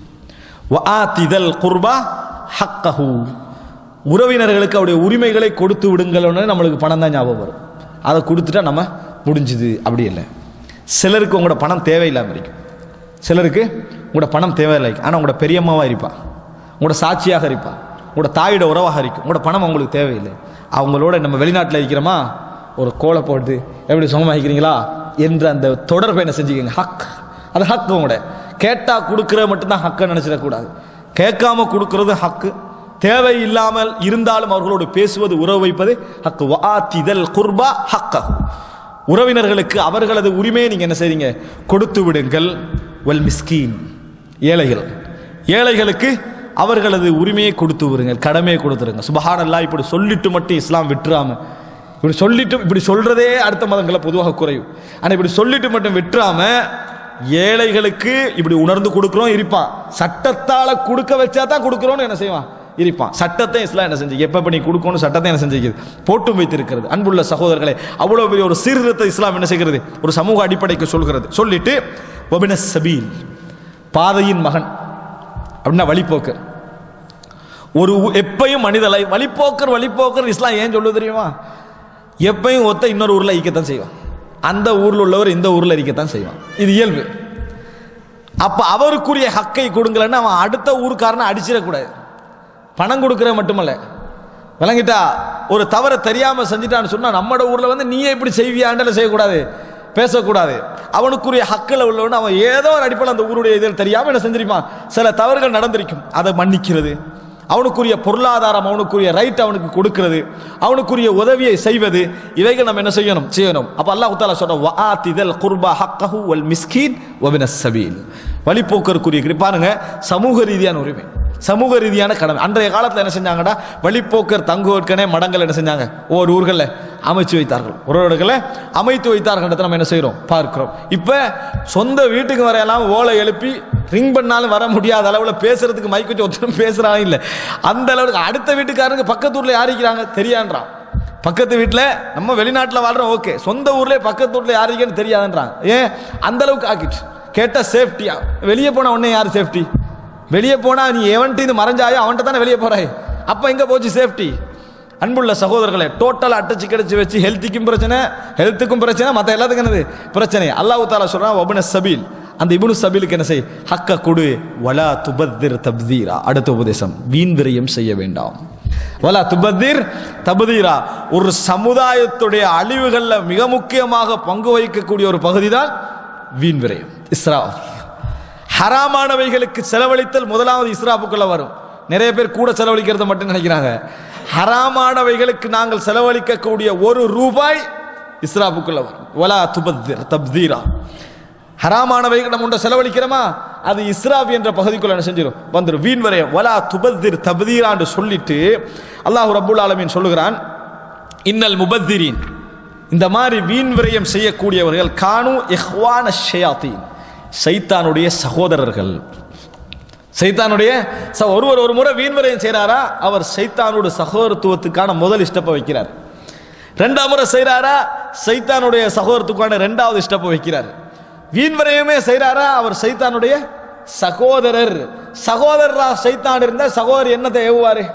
வஆதிதல் குர்பா ஹக்கஹு உறவினர்களுக்கு அவருடைய உரிமைகளை கொடுத்து விடுங்கள்னு நம்மளுக்கு பணம் தான் ஞாபகம் வரும் அதை கொடுத்துட்டா நம்ம முடிஞ்சுது அப்படி இல்லை சிலருக்கு உங்களோட பணம் தேவையில்லாமல் இருக்கும் சிலருக்கு உங்களோட பணம் தேவையில்லை ஆனால் உங்களோட பெரியம்மாவாக இருப்பா உங்களோட சாட்சியாக இருப்பா உங்களோட தாயோட உறவாக இருக்கும் உங்களோட பணம் அவங்களுக்கு தேவையில்லை அவங்களோட நம்ம வெளிநாட்டில் இருக்கிறோமா ஒரு கோலை போட்டு எப்படி சுகமாகிக்கிறீங்களா என்ற அந்த தொடர்பை என்ன செஞ்சுக்கோங்க ஹக் அது ஹக் உங்களோட கேட்டால் கொடுக்குற மட்டும்தான் ஹக்கை நினச்சிடக்கூடாது கேட்காம கொடுக்கறது ஹக்கு தேவை இல்லாமல் இருந்தாலும் அவர்களோடு பேசுவது உறவு வைப்பது ஹக்கு வாத்திதல் குர்பா ஹக்கஹு உறவினர்களுக்கு அவர்களது உரிமையை நீங்க என்ன செய்றீங்க கொடுத்து விடுங்கள் வல் மிஸ்கீன் ஏழைகள் ஏழைகளுக்கு அவர்களது உரிமையை கொடுத்து விடுங்கள் கடமையை கொடுத்துருங்க சுபஹானல்லாஹ் இப்படி சொல்லிட்டு மட்டும் இஸ்லாம் விட்டுறாம இப்படி சொல்லிட்டு இப்படி சொல்றதே அடுத்த மதங்களை பொதுவாக குறையும் ஆனா இப்படி சொல்லிட்டு மட்டும் விட்டுறாம ஏழைகளுக்கு இப்படி உணர்ந்து கொடுக்குறோம் இருப்பான் சட்டத்தால கொடுக்க வச்சா தான் கொடுக்குறோம்னு என்ன செய்வான் இருப்பான் சட்டத்தை இஸ்லாம் என்ன செஞ்சு எப்ப நீ கொடுக்கணும் சட்டத்தை என்ன செஞ்சுக்கிறது போட்டும் வைத்திருக்கிறது அன்புள்ள சகோதரர்களே அவ்வளவு பெரிய ஒரு சீர்திருத்த இஸ்லாம் என்ன செய்கிறது ஒரு சமூக அடிப்படைக்கு சொல்கிறது சொல்லிட்டு ஒபின சபீல் பாதையின் மகன் அப்படின்னா வழிபோக்கர் ஒரு ஊ- எப்பயும் மனிதலை வழிபோக்கர் வழிபோக்கர் இஸ்லாம் ஏன் சொல்லுது தெரியுமா எப்பயும் ஒத்த இன்னொரு ஊர்ல ஈக்கத்தான் செய்வான் அந்த ஊர்ல உள்ளவர் இந்த ஊர்ல இருக்கத்தான் செய்வான் இது இயல்பு அப்ப அவருக்குரிய ஹக்கை கொடுங்கலன்னு அவன் அடுத்த ஊருக்காரனை அடிச்சிடக்கூடாது பணம் கொடுக்கற மட்டுமல்ல விளங்கிட்டா ஒரு தவறை தெரியாம செஞ்சுட்டான்னு சொன்னா நம்மட ஊர்ல வந்து நீயே இப்படி செய்வியாண்டல செய்யக்கூடாது பேசக்கூடாது அவனுக்குரிய ஹக்கில் உள்ளவன் அவன் ஏதோ ஒரு அடிப்படையில் அந்த ஊருடைய இதில் தெரியாம என்ன செஞ்சிருப்பான் சில தவறுகள் நடந்திருக்கும் அதை மன்னிக்கிறது அவனுக்குரிய பொருளாதாரம் அவனுக்குரிய ரைட் அவனுக்கு கொடுக்கிறது அவனுக்குரிய உதவியை செய்வது இவைகள் நம்ம என்ன செய்யணும் செய்யணும் அப்ப அல்லாஹ் தாலா சொல்ற வஆதிதல் குர்பா ஹக்கஹு வல் மிஸ்கீன் வபின சபீல் வழிப்போக்கருக்குரிய கிரி- பாருங்க சமூக ரீதியான உரிமை சமூக ரீதியான கடமை அன்றைய காலத்தில் என்ன செஞ்சாங்கடா வழிப்போக்கர் தங்குவதற்கனே மடங்கள் என்ன செஞ்சாங்க ஒவ்வொரு ஊர்களில் அமைச்சு வைத்தார்கள் ஒரு இடத்துல அமைத்து வைத்தார்கள் நம்ம என்ன செய்கிறோம் பார்க்கிறோம் இப்போ சொந்த வீட்டுக்கு வரையெல்லாம் ஓலை எழுப்பி ரிங் பண்ணாலும் வர முடியாத அளவில் பேசுறதுக்கு மைக் வச்சு ஒருத்தரும் பேசுறாங்க இல்லை அந்த அளவுக்கு அடுத்த வீட்டுக்காரங்க பக்கத்து ஊரில் யார் இருக்கிறாங்க தெரியான்றான் பக்கத்து வீட்டில் நம்ம வெளிநாட்டில் வாழ்றோம் ஓகே சொந்த ஊர்லேயே பக்கத்து வீட்டில் யார் இருக்கேன்னு தெரியாதுன்றான் ஏன் அந்த அளவுக்கு ஆக்கிட்டு கேட்டால் சேஃப்டியா வெளியே போன உடனே யார் சேஃப்டி வெளியே போனா நீ எவன்ட்டு இது மறைஞ்சாயோ அவன்கிட்ட தானே வெளியே போறாய் அப்ப எங்க போச்சு சேஃப்டி அன்புள்ள சகோதரர்களே டோட்டல் அட்டச்சு கிடைச்சு வச்சு ஹெல்த்துக்கும் பிரச்சனை ஹெல்த்துக்கும் பிரச்சனை மற்ற எல்லாத்துக்கும் என்னது பிரச்சனை அல்லாஹ் தாலா சொல்றான் ஒபன சபீல் அந்த இப்னு சபீலுக்கு என்ன செய் ஹக்க கொடு வலா துபத்திர் தப்தீரா அடுத்த உபதேசம் வீண் விரயம் செய்ய வேண்டாம் வலா துபத்திர் தபதீரா ஒரு சமுதாயத்துடைய அழிவுகள்ல மிக முக்கியமாக பங்கு வகிக்கக்கூடிய ஒரு பகுதி தான் வீண் விரயம் இஸ்ரா ஹராமானவைகளுக்கு செலவழித்தல் முதலாவது இஸ்ராப்புக்குள்ள வரும் நிறைய பேர் கூட செலவழிக்கிறத மட்டும் நினைக்கிறாங்க ஹராமானவைகளுக்கு நாங்கள் செலவழிக்கக்கூடிய ஒரு ரூபாய் இஸ்ராப்புக்குள்ள வரும் வலா துபத்திர் தப்தீரா ஹராமானவைகள் நம்ம உண்ட செலவழிக்கிறோமா அது இஸ்ராப் என்ற பகுதிக்குள்ள என்ன செஞ்சிடும் வந்துடும் வீண் வரையம் வலா துபத்திர் தப்தீரான்னு சொல்லிட்டு அல்லாஹ் ரப்புல் ஆலமீன் சொல்லுகிறான் இன்னல் முபத்திரீன் இந்த மாதிரி வீண் விரயம் செய்யக்கூடியவர்கள் கானு இஹ்வான ஷயாத்தீன் சைத்தானுடைய சகோதரர்கள் சைத்தானுடைய ச- ஒருவர் ஒரு முறை வீண் விரயம் செய்கிறாரா அவர் சைத்தானோட சகோதரத்துவத்துக்கான முதல் ஸ்டெப்பை வைக்கிறார் ரெண்டாம் முறை செய்கிறாரா சைத்தானுடைய சகோதரத்துக்கான ரெண்டாவது ஸ்டெப்பை வைக்கிறார் வீண் விரயமே செய்கிறாரா அவர் சைத்தானுடைய சகோதரர் சகோதரரா சைத்தான் இருந்தா சகோதரர் என்னத்தை ஏவுவாரு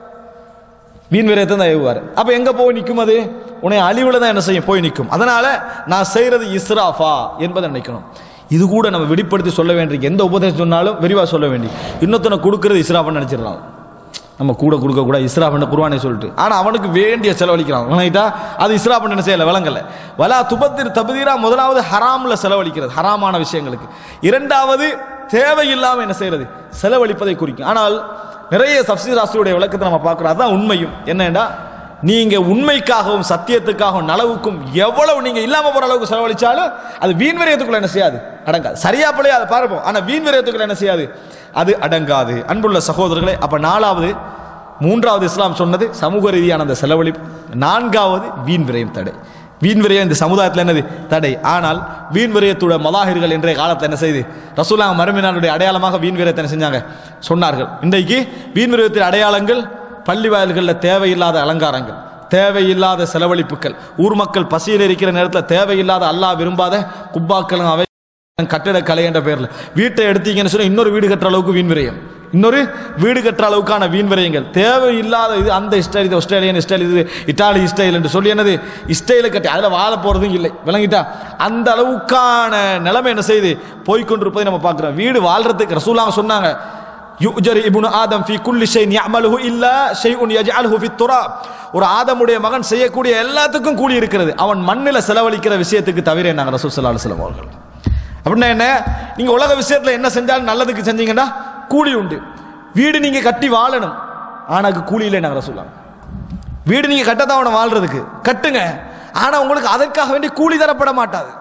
வீண் விரயத்தை தான் ஏவுவார் அப்ப எங்க போய் நிற்கும் அது உன்னை அழிவுல தான் என்ன செய்யும் போய் நிற்கும் அதனால நான் செய்யறது இஸ்ராஃபா என்பதை நினைக்கணும் இது கூட நம்ம வெளிப்படுத்தி சொல்ல வேண்டிய எந்த உபதேசம் சொன்னாலும் விரிவா சொல்ல வேண்டி இன்னொருத்தனை கொடுக்கறது இஸ்ராஃப்னு நினைச்சிடலாம் நம்ம கூட கொடுக்க கூட இஸ்ராஃப்னு குர்ஆனை சொல்லிட்டு ஆனா அவனுக்கு வேண்டிய செலவழிக்கிறான் விளங்கிட்டா அது இஸ்ராஃப்னு என்ன செய்யல விளங்கல வலா துபத்திர் தபதீரா முதலாவது ஹராம்ல செலவழிக்கிறது ஹராமான விஷயங்களுக்கு இரண்டாவது தேவையில்லாம என்ன செய்யறது செலவழிப்பதை குறிக்கும் ஆனால் நிறைய சப்சிடி ராசியுடைய விளக்கத்தை நம்ம பார்க்கிறோம் அதான் உண்மையும் என்னடா நீங்க உண்மைக்காகவும் சத்தியத்துக்காகவும் நலவுக்கும் எவ்வளவு நீங்க இல்லாம போற அளவுக்கு செலவழிச்சாலும் அது வீண் விரயத்துக்குள்ள என்ன செய்யாது அடங்காது சரியா பிள்ளையா அதை பார்ப்போம் ஆனா வீண் விரயத்துக்குள்ள என்ன செய்யாது அது அடங்காது அன்புள்ள சகோதரர்களே அப்ப நாலாவது மூன்றாவது இஸ்லாம் சொன்னது சமூக ரீதியான அந்த செலவழிப்பு நான்காவது வீண் விரயம் தடை வீண் விரயம் இந்த சமுதாயத்தில் என்னது தடை ஆனால் வீண் விரயத்தோட மலாஹிர்கள் இன்றைய காலத்தில் என்ன செய்து ரசூலா மருமினானுடைய அடையாளமாக வீண் விரயத்தை என்ன செஞ்சாங்க சொன்னார்கள் இன்றைக்கு வீண் விரயத்தின் அடையாளங்கள் பள்ளி வாயில்களில் தேவையில்லாத அலங்காரங்கள் தேவையில்லாத செலவழிப்புகள் ஊர் மக்கள் பசியில் இருக்கிற நேரத்தில் தேவையில்லாத அல்லாஹ் விரும்பாத குப்பாக்களும் அவை கட்டிடக்கலை என்ற பேர்ல வீட்டை எடுத்தீங்கன்னு சொன்னா இன்னொரு வீடு கட்டுற அளவுக்கு வீண் விரயம் இன்னொரு வீடு கட்டுற அளவுக்கான வீண் விரயங்கள் தேவையில்லாத இது அந்த ஸ்டைல் இது ஆஸ்திரேலியன் ஸ்டைல் இது இட்டாலி ஸ்டைல் என்று சொல்லி என்னது ஸ்டைல கட்டி அதில் வாழ போறதும் இல்லை விளங்கிட்டா அந்த அளவுக்கான நிலைமை என்ன செய்யுது போய்க்கொண்டிருப்பதை நம்ம பார்க்கிறோம் வீடு வாழ்றதுக்கு ரசூலாங்க சொன்னாங்க யுஜர் இப்னு ஆதம் ஃபி குல்லி ஷைன் யஅமலுஹு இல்லா ஷைஉன் யஜ்அலுஹு ஃபி துராப் ஒரு ஆதமுடைய மகன் செய்யக்கூடிய எல்லாத்துக்கும் கூலி இருக்கிறது அவன் மண்ணில் செலவழிக்கிற விஷயத்துக்கு தவிர நாங்கள் ரசூல் ஸல்லல்லாஹு அலைஹி வஸல்லம் அவர்கள் அப்படின்னா என்ன நீங்க உலக விஷயத்துல என்ன செஞ்சாலும் நல்லதுக்கு செஞ்சீங்கன்னா கூலி உண்டு வீடு நீங்க கட்டி வாழணும் ஆனா அதுக்கு கூலி இல்லை நாங்கள் சொல்லலாம் வீடு நீங்க கட்டத்தான் அவனை வாழ்றதுக்கு கட்டுங்க ஆனா உங்களுக்கு அதற்காக வேண்டி கூலி தரப்பட மாட்டாது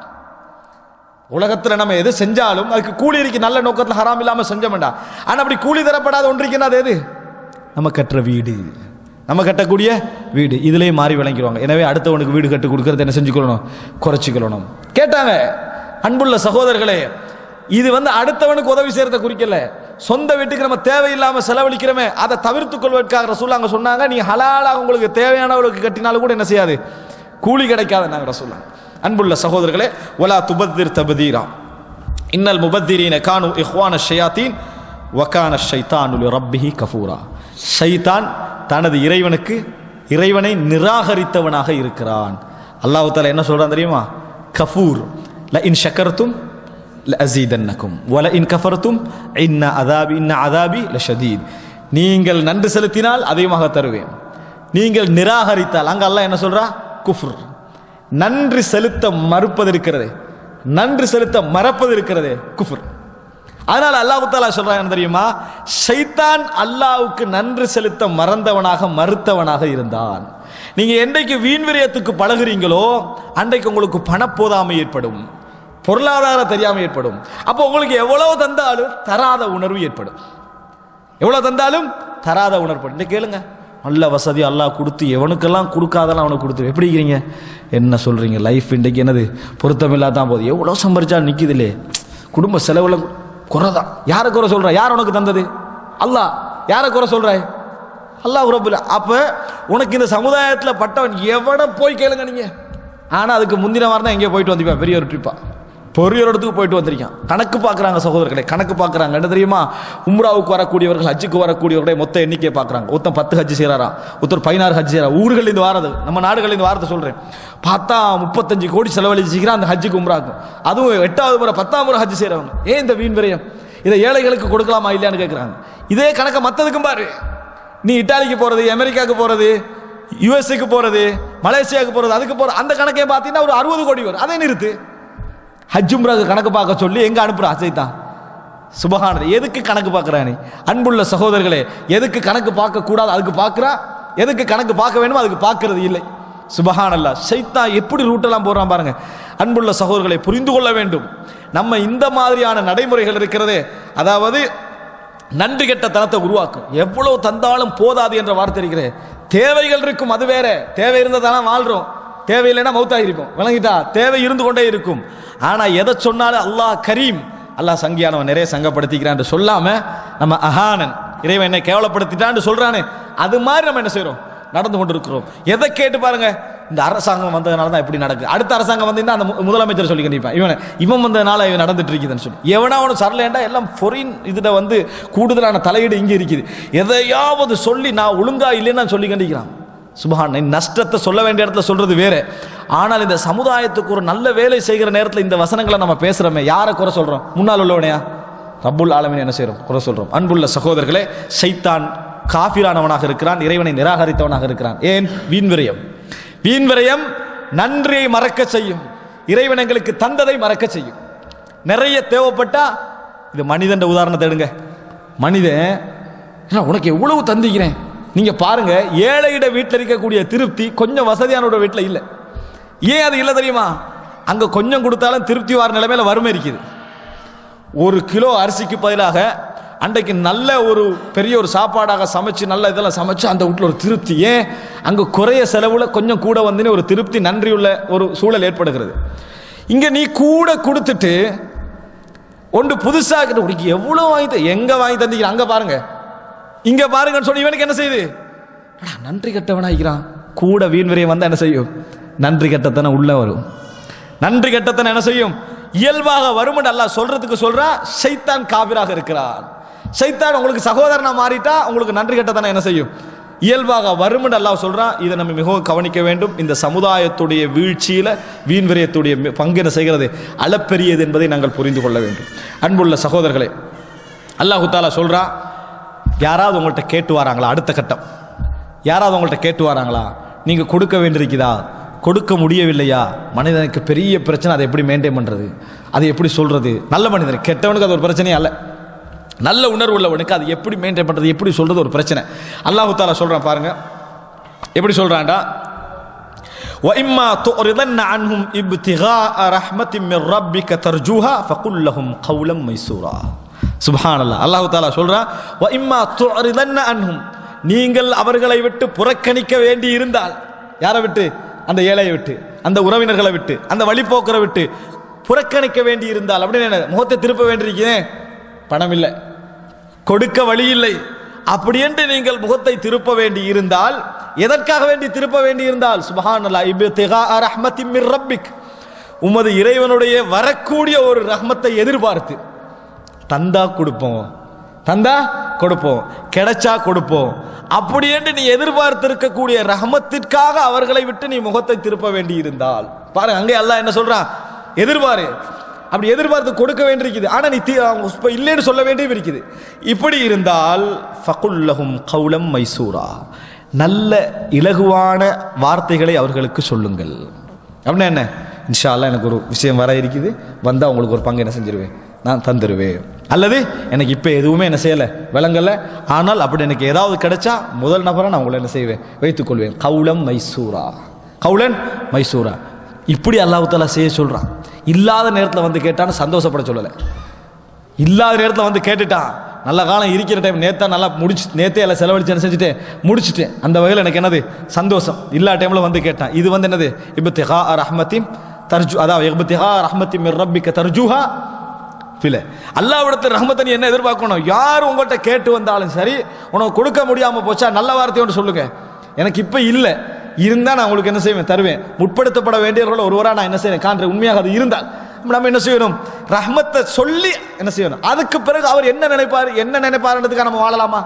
உலகத்துல நம்ம எது செஞ்சாலும் அதுக்கு கூலி இருக்கு நல்ல நோக்கத்துல ஹராம் இல்லாம செஞ்ச வேண்டாம் ஆனா அப்படி கூலி தரப்படாத ஒன்று இருக்குன்னா அது எது நம்ம கட்டுற வீடு நம்ம கட்டக்கூடிய வீடு இதுலயே மாறி விளங்கிடுவாங்க எனவே அடுத்தவனுக்கு வீடு கட்டி கொடுக்கறது என்ன செஞ்சுக்கொள்ளணும் குறைச்சிக்கொள்ளணும் கேட்டாங்க அன்புள்ள சகோதரர்களே இது வந்து அடுத்தவனுக்கு உதவி செய்யறத குறிக்கல சொந்த வீட்டுக்கு நம்ம தேவையில்லாம செலவழிக்கிறோமே அதை தவிர்த்துக் கொள்வதற்காக ரசூலாங்க சொன்னாங்க நீ ஹலாலாக உங்களுக்கு தேவையானவர்களுக்கு கட்டினாலும் கூட என்ன செய்யாது கூலி கிடைக்காத நாங்க ரசூலாங்க அன்புள்ள சகோதரர்களே ஒலா துபத்திர் தபதீரா இன்னல் முபத்திரீன கானு இஹ்வான ஷயாத்தீன் வக்கான ஷைத்தானுல் ரப்பிஹி கஃபூரா ஷைத்தான் தனது இறைவனுக்கு இறைவனை நிராகரித்தவனாக இருக்கிறான் அல்லாஹ் தாலா என்ன சொல்றான் தெரியுமா கஃபூர் ல இன் ஷக்கர்த்தும் லஅசீதன்னக்கும் வல இன் கஃபர்த்தும் இன்ன அதாபி இன்ன அதாபி லஷதீத் நீங்கள் நன்றி செலுத்தினால் அதிகமாக தருவேன் நீங்கள் நிராகரித்தால் அங்க அல்லாஹ் என்ன சொல்றா குஃப்ர் நன்றி செலுத்த மறுப்பது இருக்கிறது நன்றி செலுத்த மறப்பது இருக்கிறது குஃபர் அதனால அல்லாஹ் தாலா சொல்றான் என்ன தெரியுமா ஷைத்தான் அல்லாஹ்வுக்கு நன்றி செலுத்த மறந்தவனாக மறுத்தவனாக இருந்தான் நீங்க என்றைக்கு வீண் விரயத்துக்கு பழகுறீங்களோ அன்றைக்கு உங்களுக்கு பணப்போதாமை ஏற்படும் பொருளாதாரம் தெரியாம ஏற்படும் அப்போ உங்களுக்கு எவ்வளவு தந்தாலும் தராத உணர்வு ஏற்படும் எவ்வளவு தந்தாலும் தராத உணர்வு இந்த கேளுங்க நல்ல வசதி அல்லாஹ் கொடுத்து எவனுக்கெல்லாம் கொடுக்காதெல்லாம் அவனுக்கு கொடுத்து எப்படி இருக்கிறீங்க என்ன சொல்றீங்க லைஃப் இன்றைக்கு என்னது பொருத்தமில்லா தான் போகுது எவ்வளோ சம்பாரிச்சா நிற்குது இல்லையே குடும்ப செலவுல குறைதான் யாரை குறை சொல்ற யார் உனக்கு தந்தது அல்லாஹ் யாரை குறை சொல்றாய் அல்லாஹ் குறப்பில்ல அப்ப உனக்கு இந்த சமுதாயத்தில் பட்டவன் எவனை போய் கேளுங்க நீங்க ஆனா அதுக்கு முந்தின வாரம் தான் எங்கேயோ போயிட்டு வந்திருப்பா பெரிய ஒரு ட்ரிப்பா பெரிய ஒரு இடத்துக்கு போயிட்டு வந்திருக்கான் கணக்கு பார்க்குறாங்க சகோதரர்களே கணக்கு பார்க்குறாங்க என்ன தெரியுமா உம்ராவுக்கு வரக்கூடியவர்கள் ஹஜ்ஜுக்கு வரக்கூடியவர்களுடைய மொத்த எண்ணிக்கையை பார்க்குறாங்க ஒருத்தன் பத்து ஹஜ்ஜு செய்கிறாராம் ஒருத்தர் பதினாறு ஹஜ்ஜு செய்கிறார் ஊர்கள் இருந்து வாரது நம்ம நாடுகள் இந்த வாரத்தை சொல்கிறேன் பார்த்தா முப்பத்தஞ்சு கோடி செலவழிச்சிக்கிறான் அந்த ஹஜ்ஜுக்கு உம்ராக்கும் அதுவும் எட்டாவது முறை பத்தாம் முறை ஹஜ்ஜு செய்கிறவங்க ஏன் இந்த வீண் விரயம் இதை ஏழைகளுக்கு கொடுக்கலாமா இல்லையான்னு கேட்குறாங்க இதே கணக்கை மற்றதுக்கும் பாரு நீ இட்டாலிக்கு போகிறது அமெரிக்காவுக்கு போகிறது யுஎஸ்ஏக்கு போகிறது மலேசியாவுக்கு போகிறது அதுக்கு போகிற அந்த கணக்கே பார்த்தீங்கன்னா ஒரு அறுபது கோடி வரும் அதை நிறுத்து ஹஜ்ஜும்ராக்கு கணக்கு பார்க்க சொல்லி எங்க அனுப்புற அசைத்தான் சுபஹானது எதுக்கு கணக்கு பார்க்கறா நீ அன்புள்ள சகோதரர்களே எதுக்கு கணக்கு பார்க்க கூடாது அதுக்கு பார்க்கறா எதுக்கு கணக்கு பார்க்க வேணுமோ அதுக்கு பார்க்கறது இல்லை சுபஹானல்லா சைத்தா எப்படி ரூட்டெல்லாம் போறான் பாருங்க அன்புள்ள சகோதரர்களை புரிந்து கொள்ள வேண்டும் நம்ம இந்த மாதிரியான நடைமுறைகள் இருக்கிறதே அதாவது நன்றி கெட்ட தனத்தை உருவாக்கும் எவ்வளவு தந்தாலும் போதாது என்ற வார்த்தை இருக்கிறது தேவைகள் இருக்கும் அது வேற தேவை இருந்ததான வாழ்றோம் தேவையில்லைன்னா மௌத்தாகிருப்போம் விளங்கிட்டா தேவை இருந்து கொண்டே இருக்கும் ஆனா எதை சொன்னாலும் அல்லாஹ் கரீம் அல்லாஹ் சங்கியானவன் நிறைய சங்கப்படுத்திக்கிறான் சொல்லாம நம்ம அஹானன் இறைவன் என்னை கேவலப்படுத்திட்டான்னு சொல்றானே அது மாதிரி நம்ம என்ன செய்றோம் நடந்து கொண்டிருக்கிறோம் எதை கேட்டு பாருங்க இந்த அரசாங்கம் வந்ததுனால தான் இப்படி நடக்குது அடுத்த அரசாங்கம் வந்தீங்கன்னா அந்த மு- முதலமைச்சர் சொல்லி கண்டிப்பான் இவன் இவன் வந்ததுனால இவன் நடந்துட்டு இருக்குதுன்னு சொல்லி எவனா அவனு சரலேண்டா எல்லாம் ஃபொரின் இதுல வந்து கூடுதலான தலையீடு இங்கே இருக்குது எதையாவது சொல்லி நான் ஒழுங்கா இல்லைன்னு நான் சொல்லி கண்டிக்கிறான் சுபஹான் நீ நஷ்டத்தை சொல்ல வேண்டிய இடத்துல சொல்றது வேற ஆனால் இந்த சமுதாயத்துக்கு ஒரு நல்ல வேலை செய்கிற நேரத்தில் இந்த வசனங்களை நம்ம பேசுறோமே யாரை குறை சொல்றோம் முன்னால் உள்ளவனையா ரப்புல் ஆலமீன் என்ன செய்றோம் குறை சொல்றோம் அன்புள்ள சகோதரர்களே சைத்தான் காஃபிரானவனாக இருக்கிறான் இறைவனை நிராகரித்தவனாக இருக்கிறான் ஏன் வீண் விரயம் வீண் விரயம் நன்றியை மறக்க செய்யும் இறைவன் எங்களுக்கு தந்ததை மறக்க செய்யும் நிறைய தேவைப்பட்டா இது மனிதன் உதாரணத்தை எடுங்க மனிதன் "ஏன்னா, உனக்கு எவ்வளவு தந்திக்கிறேன் நீங்க பாருங்க ஏழையிட வீட்டில் இருக்கக்கூடிய திருப்தி கொஞ்சம் வசதியானோட வீட்டில் இல்லை ஏன் அது இல்லை தெரியுமா அங்க கொஞ்சம் கொடுத்தாலும் திருப்தி வார நிலைமையில வறுமை இருக்குது ஒரு கிலோ அரிசிக்கு பதிலாக அன்றைக்கு நல்ல ஒரு பெரிய ஒரு சாப்பாடாக சமைச்சு நல்ல இதெல்லாம் சமைச்சு அந்த வீட்டில் ஒரு திருப்தி ஏன் அங்கே குறைய செலவுல கொஞ்சம் கூட வந்துன்னு ஒரு திருப்தி நன்றியுள்ள ஒரு சூழல் ஏற்படுகிறது இங்கே நீ கூட கொடுத்துட்டு ஒன்று புதுசாக உனக்கு எவ்வளோ வாங்கி த- எங்க வாங்கி தந்தீங்க அங்கே பாருங்க இங்க பாருங்கன்னு சொல்லி இவனுக்கு என்ன செய்யுது அடா, நன்றி கெட்டவனாகிறான் கூட வீண் விரையும் வந்தா என்ன செய்யும் நன்றி கெட்டத்தனை உள்ள வரும் நன்றி கெட்டத்தனை என்ன செய்யும் இயல்பாக வரும் அல்லாஹ் சொல்றதுக்கு சொல்றா சைத்தான் காபிராக இருக்கிறான் சைத்தான் உங்களுக்கு சகோதரனா மாறிட்டா உங்களுக்கு நன்றி கெட்டத்தனை என்ன செய்யும் இயல்பாக வரும் அல்லாஹ் சொல்றான் இதை நம்ம மிகவும் கவனிக்க வேண்டும் இந்த சமுதாயத்துடைய வீழ்ச்சியில வீண் விரயத்துடைய மி- பங்கு என்ன செய்கிறது அளப்பெரியது என்பதை நாங்கள் புரிந்து கொள்ள வேண்டும் அன்புள்ள சகோதரர்களே அல்லாஹு தாலா சொல்றா யாராவது உங்கள்கிட்ட கேட்டு வராங்களா அடுத்த கட்டம் யாராவது உங்கள்கிட்ட கேட்டு வராங்களா நீங்க கொடுக்க வேண்டியிருக்குதா கொடுக்க முடியவில்லையா மனிதனுக்கு பெரிய பிரச்சனை அதை எப்படி மெயின்டைன் பண்றது அதை எப்படி சொல்றது நல்ல மனிதன் கெட்டவனுக்கு அது ஒரு பிரச்சனையே அல்ல நல்ல உணர்வு உள்ளவனுக்கு அது எப்படி மெயின்டைன் பண்றது எப்படி சொல்றது ஒரு பிரச்சனை அல்லாஹு தாலா சொல்றான் பாருங்க எப்படி சொல்றான்டா وإما تعرضن عنهم ابتغاء رحمة من ربك ترجوها فقل لهم قولا ميسورا சுப்ஹான் அல்லாஹ் அல்லாஹு தாலா சொல்றான் وإما تعرضن عنهم நீங்கள் அவர்களை விட்டு புறக்கணிக்க வேண்டி இருந்தால் யாரை விட்டு அந்த ஏழையை விட்டு அந்த உறவினர்களை விட்டு அந்த வழிபோக்கரை விட்டு புறக்கணிக்க வேண்டி இருந்தால் அப்படின்னு என்ன முகத்தை திருப்ப வேண்டியிருக்கிறேன் பணம் இல்லை கொடுக்க வழி இல்லை அப்படி என்று நீங்கள் முகத்தை திருப்ப வேண்டி இருந்தால் எதற்காக வேண்டி திருப்ப வேண்டி இருந்தால் சுபஹானல்லாஹ் இப்திகா ரஹ்மத்தின் மிர் ரப்பிக் உமது இறைவனுடைய வரக்கூடிய ஒரு ரஹ்மத்தை எதிர்பார்த்து தந்தா கொடுப்போம் தந்தா கொடுப்போம் கிடைச்சா கொடுப்போம் அப்படி என்று நீ எதிர்பார்த்து இருக்கக்கூடிய ரஹமத்திற்காக அவர்களை விட்டு நீ முகத்தை திருப்ப வேண்டி இருந்தால் பாரு அங்கே அல்லாஹ் என்ன சொல்றான் எதிர்பாரு அப்படி எதிர்பார்த்து கொடுக்க வேண்டியிருக்குது ஆனா நீ தீ- அவங்க இப்ப இல்லைன்னு சொல்ல வேண்டியும் இருக்குது இப்படி இருந்தால் ஃபகுல்லஹும் கௌலம் மைசூரா நல்ல இலகுவான வார்த்தைகளை அவர்களுக்கு சொல்லுங்கள் அப்படின்னா என்ன இன்ஷா அல்லாஹ் எனக்கு ஒரு விஷயம் வர இருக்குது வந்தா உங்களுக்கு ஒரு பங்கு என்ன செஞ்சிருவேன் நான் தந்துருவேன் அல்லது எனக்கு இப்போ எதுவுமே என்ன செய்யலை விளங்கல ஆனால் அப்படி எனக்கு ஏதாவது கிடைச்சா முதல் நபராக நான் உங்களை என்ன செய்வேன் வைத்துக்கொள்வேன் கவுலம் மைசூரா கவுலன் மைசூரா இப்படி அல்லாஹ் தாலா செய்ய சொல்றான் இல்லாத நேரத்தில் வந்து கேட்டான்னு சந்தோஷப்பட சொல்லலை இல்லாத நேரத்தில் வந்து கேட்டுட்டான் நல்ல காலம் இருக்கிற டைம் நேத்தா நல்லா முடிச்சு நேத்தே எல்லாம் செலவழிச்சு என்ன செஞ்சுட்டேன் முடிச்சுட்டேன் அந்த வகையில் எனக்கு என்னது சந்தோஷம் இல்லா டைமில் வந்து கேட்டான் இது வந்து என்னது இப்போ திஹா ரஹ்மத்தின் தர்ஜு அதாவது இப்போ திஹா ரஹ்மத்தின் மிர் ரப்பிக்க தர்ஜுஹா பில அல்லாவிடத்தில் ரஹ்மத்தை நீ என்ன எதிர்பார்க்கணும் யார் உங்கள்கிட்ட கேட்டு வந்தாலும் சரி உனக்கு கொடுக்க முடியாமல் போச்சா நல்ல வார்த்தையோடு சொல்லுங்க எனக்கு இப்போ இல்லை இருந்தால் நான் உங்களுக்கு என்ன செய்வேன் தருவேன் முற்படுத்தப்பட வேண்டியவர்கள் ஒருவராக நான் என்ன செய்வேன் காண்றேன் உண்மையாக அது இருந்தால் நம்ம என்ன செய்யணும் ரஹ்மத்தை சொல்லி என்ன செய்யணும் அதுக்கு பிறகு அவர் என்ன நினைப்பார் என்ன நினைப்பாருன்றதுக்காக நம்ம வாழலாமா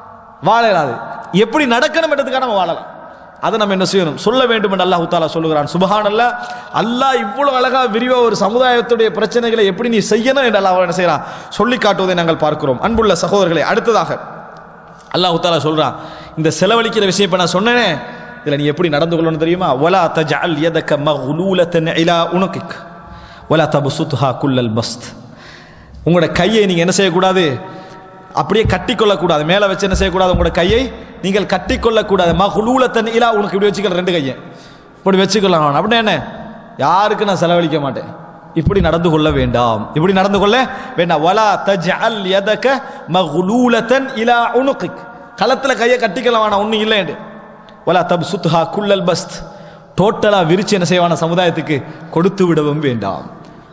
வாழலாது எப்படி நடக்கணும்ன்றதுக்காக நம்ம வாழலாம் அதை நம்ம என்ன செய்யணும் சொல்ல வேண்டும் என்று அல்லாஹ் தாலா சொல்லுகிறான் சுபஹான் அல்லா அல்லாஹ் இவ்வளவு அழகா விரிவா ஒரு சமுதாயத்துடைய பிரச்சனைகளை எப்படி நீ செய்யணும் என்று அல்லாஹ் என்ன செய்யறான் சொல்லி காட்டுவதை நாங்கள் பார்க்கிறோம் அன்புள்ள சகோதரர்களே அடுத்ததாக அல்லாஹ் தாலா சொல்றான் இந்த செலவழிக்கிற விஷயம் இப்ப நான் சொன்னேனே இதுல நீ எப்படி நடந்து கொள்ளணும் தெரியுமா வலா தஜஅல் யதக மக்லூலத்தன் இலா உனகிக் வலா தபசுத்ஹா குல்லல் பஸ்த் உங்களோட கையை நீங்க என்ன செய்யக்கூடாது அப்படியே கட்டி கொள்ளக்கூடாது மேலே வச்சு என்ன செய்யக்கூடாது உங்களோட கையை நீங்கள் கட்டி கொள்ளக்கூடாது மகுலூலத்தன் இலா உனக்கு இப்படி வச்சுக்கல ரெண்டு கையை இப்படி வச்சுக்கலாம் அப்படின்னா என்ன யாருக்கு நான் செலவழிக்க மாட்டேன் இப்படி நடந்து கொள்ள வேண்டாம் இப்படி நடந்து கொள்ள வேண்டாம் வலா தஜ்அல் யதக மகுலூலத்தன் இலா உனுகிக் களத்துல கையை கட்டிக்கலாம் வேணாம் ஒன்றும் இல்லைன்னு வலா தப் சுத்ஹா குல்லல் பஸ்த் டோட்டலா விரிச்சு என்ன செய்வான சமுதாயத்துக்கு கொடுத்து விடவும் வேண்டாம்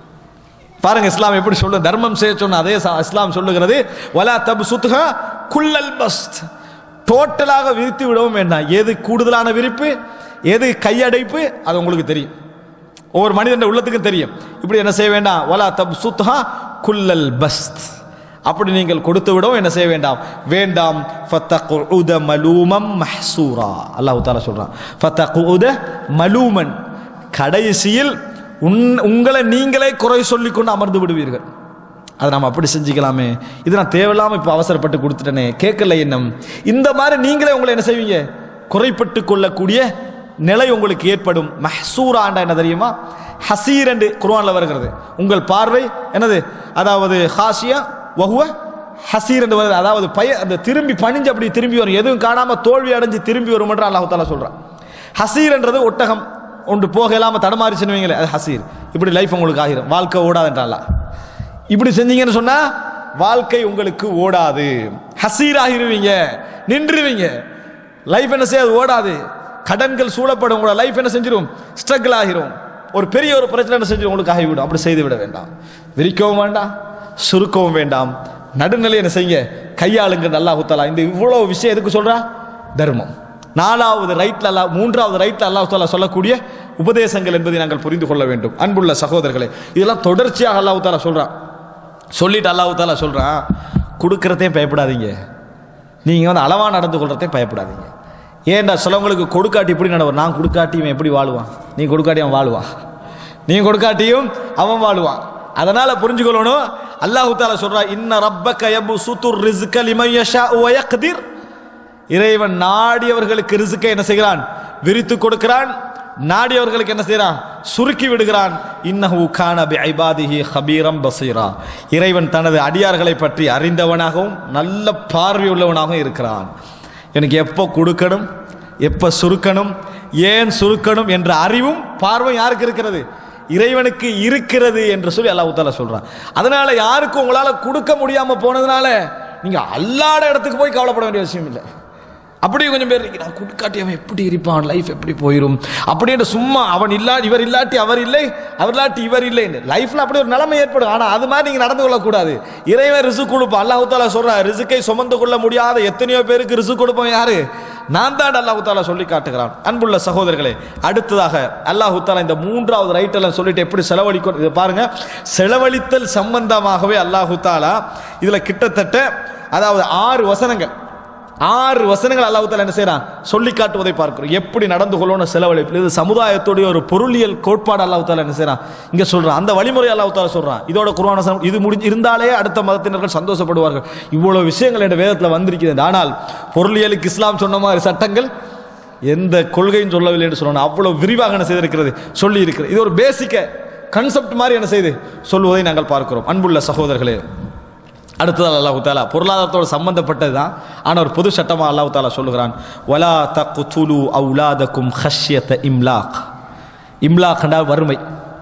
பாருங்க இஸ்லாம் எப்படி சொல்லு தர்மம் செய்ய சொன்ன அதே ச- இஸ்லாம் சொல்லுகிறது வலா தப் சுத்ஹா குல்லல் பஸ்த் டோட்டலாக விரித்து விடவும் வேண்டாம் எது கூடுதலான விரிப்பு எது கையடைப்பு அது உங்களுக்கு தெரியும் ஒவ்வொரு மனிதன் உள்ளத்துக்கும் தெரியும் இப்படி என்ன செய்ய வேண்டாம் வலா தப் சுத்ஹா குல்லல் பஸ்த் அப்படி நீங்கள் கொடுத்து விடவும் என்ன செய்ய வேண்டாம் வேண்டாம் ஃபத்தகுஉத மலூமம் மஹ்சூரா அல்லாஹ் தாலா சொல்றான் ஃபத்தகுஉத மலூமன் கடைசியில் உன் உங்களை நீங்களே குறை சொல்லிக் கொண்டு அமர்ந்து விடுவீர்கள் அதை நாம் அப்படி செஞ்சுக்கலாமே இது நான் தேவையில்லாம இப்போ அவசரப்பட்டு கொடுத்துட்டேனே கேட்கல எண்ணம் இந்த மாதிரி நீங்களே உங்களை என்ன செய்வீங்க குறைப்பட்டு கொள்ளக்கூடிய நிலை உங்களுக்கு ஏற்படும் மஹ்சூராண்டா என்ன தெரியுமா ஹசீர் என்று குர்ஆன்ல வருகிறது உங்கள் பார்வை என்னது அதாவது ஹாசியா வஹுவ ஹசீர் என்று வருது அதாவது பய அந்த திரும்பி பணிஞ்சு அப்படி திரும்பி வரும் எதுவும் காணாம தோல்வி அடைஞ்சு திரும்பி வரும் என்று அல்லாஹ் தாலா சொல்றான் ஹசீர் என்றது ஒட்டகம் ஒன்று போக இல்லாம தடமாறிச்சுன்னு வைங்களே அது ஹசீர் இப்படி லைஃப் உங்களுக்கு ஆகிரும் வாழ்க்கை ஓடாதுன்றால இப்படி செஞ்சீங்கன்னு சொன்னா வாழ்க்கை உங்களுக்கு ஓடாது ஹசீர் ஆகிருவீங்க நின்றுவீங்க லைஃப் என்ன செய்யாது ஓடாது கடன்கள் சூழப்படும் உங்களோட லைஃப் என்ன செஞ்சிரும் ஸ்ட்ரகிள் ஆகிரும் ஒரு பெரிய ஒரு பிரச்சனை என்ன செஞ்சிரும் உங்களுக்கு ஆகிவிடும் அப்படி செய்து விட வேண்டாம் விரிக்கவும் வேண்டாம் சுருக்கவும் வேண்டாம் நடுநிலை என்ன செய்யுங்க கையாளுங்க அல்லாஹ் தஆலா இந்த இவ்வளவு விஷயம் எதுக்கு சொல்றா தர்மம் நாலாவது ரைட்ல அல்லாஹ் மூன்றாவது ரைட்ல அல்லாஹ் தஆலா சொல்லக்கூடிய உபதேசங்கள் என்பதை நாங்கள் புரிந்து கொள்ள வேண்டும் அன்புள்ள சகோதரர்களே இதெல்லாம் தொடர்ச்சியாக அல்லாஹ் தஆலா சொல்றான் சொல்லிட்டு அல்லாஹ் தாலா சொல்றான் கொடுக்கறதையும் பயப்படாதீங்க நீங்க வந்து அளவா நடந்து கொள்றதையும் பயப்படாதீங்க ஏன்டா சிலவங்களுக்கு கொடுக்காட்டி இப்படி நடவரும் நான் கொடுக்காட்டி இவன் எப்படி வாழுவான் நீ கொடுக்காட்டி அவன் வாழுவான் நீ கொடுக்காட்டியும் அவன் வாழுவான் அதனால புரிஞ்சுக்கொள்ளணும் அல்லாஹ் தாலா சொல்றா இன்ன ரப்பக யபு சுத்துர் ரிஸ்க லிமன் யஷா வ யக்திர் இறைவன் நாடியவர்களுக்கு ரிசுக்கை என்ன செய்கிறான் விரித்து கொடுக்கிறான் நாடியவர்களுக்கு என்ன செய்கிறான் சுருக்கி விடுகிறான் இன்னஹு கான பி ஐபாதிஹி ஹபீரம் பசீரா இறைவன் தனது அடியார்களை பற்றி அறிந்தவனாகவும் நல்ல பார்வையுள்ளவனாகவும் இருக்கிறான் எனக்கு எப்போ கொடுக்கணும் எப்போ சுருக்கணும் ஏன் சுருக்கணும் என்ற அறிவும் பார்வை யாருக்கு இருக்கிறது இறைவனுக்கு இருக்கிறது என்று சொல்லி அல்லாஹ் தாலா சொல்றான் அதனால யாருக்கும் உங்களால கொடுக்க முடியாம போனதுனால நீங்க அல்லாத இடத்துக்கு போய் கவலைப்பட வேண்டிய அவசியம் இல்லை அப்படியே கொஞ்சம் பேர் இருக்கு, நான் கொடுக்காட்டி அவன் எப்படி இருப்பான் லைஃப் எப்படி போயிடும் அப்படின்னு சும்மா அவன் இல்லா இவர் இல்லாட்டி அவர் இல்லை அவர் இல்லாட்டி இவர் இல்லை லைஃப்ல அப்படி ஒரு நிலைமை ஏற்படும் ஆனா அது மாதிரி நீங்க நடந்து கொள்ளக்கூடாது இறைவன் ரிசு கொடுப்பான் அல்லாஹ் தாலா சொல்றா ரிசுக்கை சுமந்து கொள்ள முடியாத எத்தனையோ பேருக்கு ரிசு கொடுப்போம் யாரு நான் தான் அல்லாஹு தாலா சொல்லி காட்டுகிறான் அன்புள்ள சகோதரர்களே அடுத்ததாக அல்லாஹு தாலா இந்த மூன்றாவது ரைட் எல்லாம் சொல்லிட்டு எப்படி செலவழிக்கும் இதை பாருங்க செலவழித்தல் சம்பந்தமாகவே அல்லாஹு தாலா இதுல கிட்டத்தட்ட அதாவது ஆறு வசனங்கள் ஆறு வசனங்கள் அல்லாஹ் தாலா என்ன செய்றான் சொல்லி காட்டுவதை பார்க்கிறோம் எப்படி நடந்து கொள்ளணும் செலவழிப்பு இது சமுதாயத்துடைய ஒரு பொருளியல் கோட்பாடு அல்லாஹ் தாலா என்ன செய்றான் இங்க சொல்றான் அந்த வழிமுறை அல்லாஹ் தாலா சொல்றான் இதோட குர்ஆன் வசனம் இது முடிஞ்சு இருந்தாலே அடுத்த மதத்தினர்கள் சந்தோஷப்படுவார்கள் இவ்வளவு விஷயங்கள் என்ற வேதத்தில் வந்திருக்கிறது ஆனால் பொருளியலுக்கு இஸ்லாம் சொன்ன மாதிரி சட்டங்கள் எந்த கொள்கையும் சொல்லவில்லை என்று சொல்லணும் அவ்வளவு விரிவாக என்ன செய்திருக்கிறது சொல்லி இருக்கிறது இது ஒரு பேசிக்க கன்செப்ட் மாதிரி என்ன செய்து சொல்லுவதை நாங்கள் பார்க்கிறோம் அன்புள்ள சகோதரர்களே அடுத்ததாக அல்லாஹு தாலா பொருளாதாரத்தோடு சம்பந்தப்பட்டது தான் ஆனால் ஒரு பொது சட்டமாக அல்லாஹு தாலா சொல்லுகிறான் வலா தக்குதுலு அவுலாதக்கும் ஹஷ்யத்த இம்லாக் இம்லாக் என்றால் வறுமை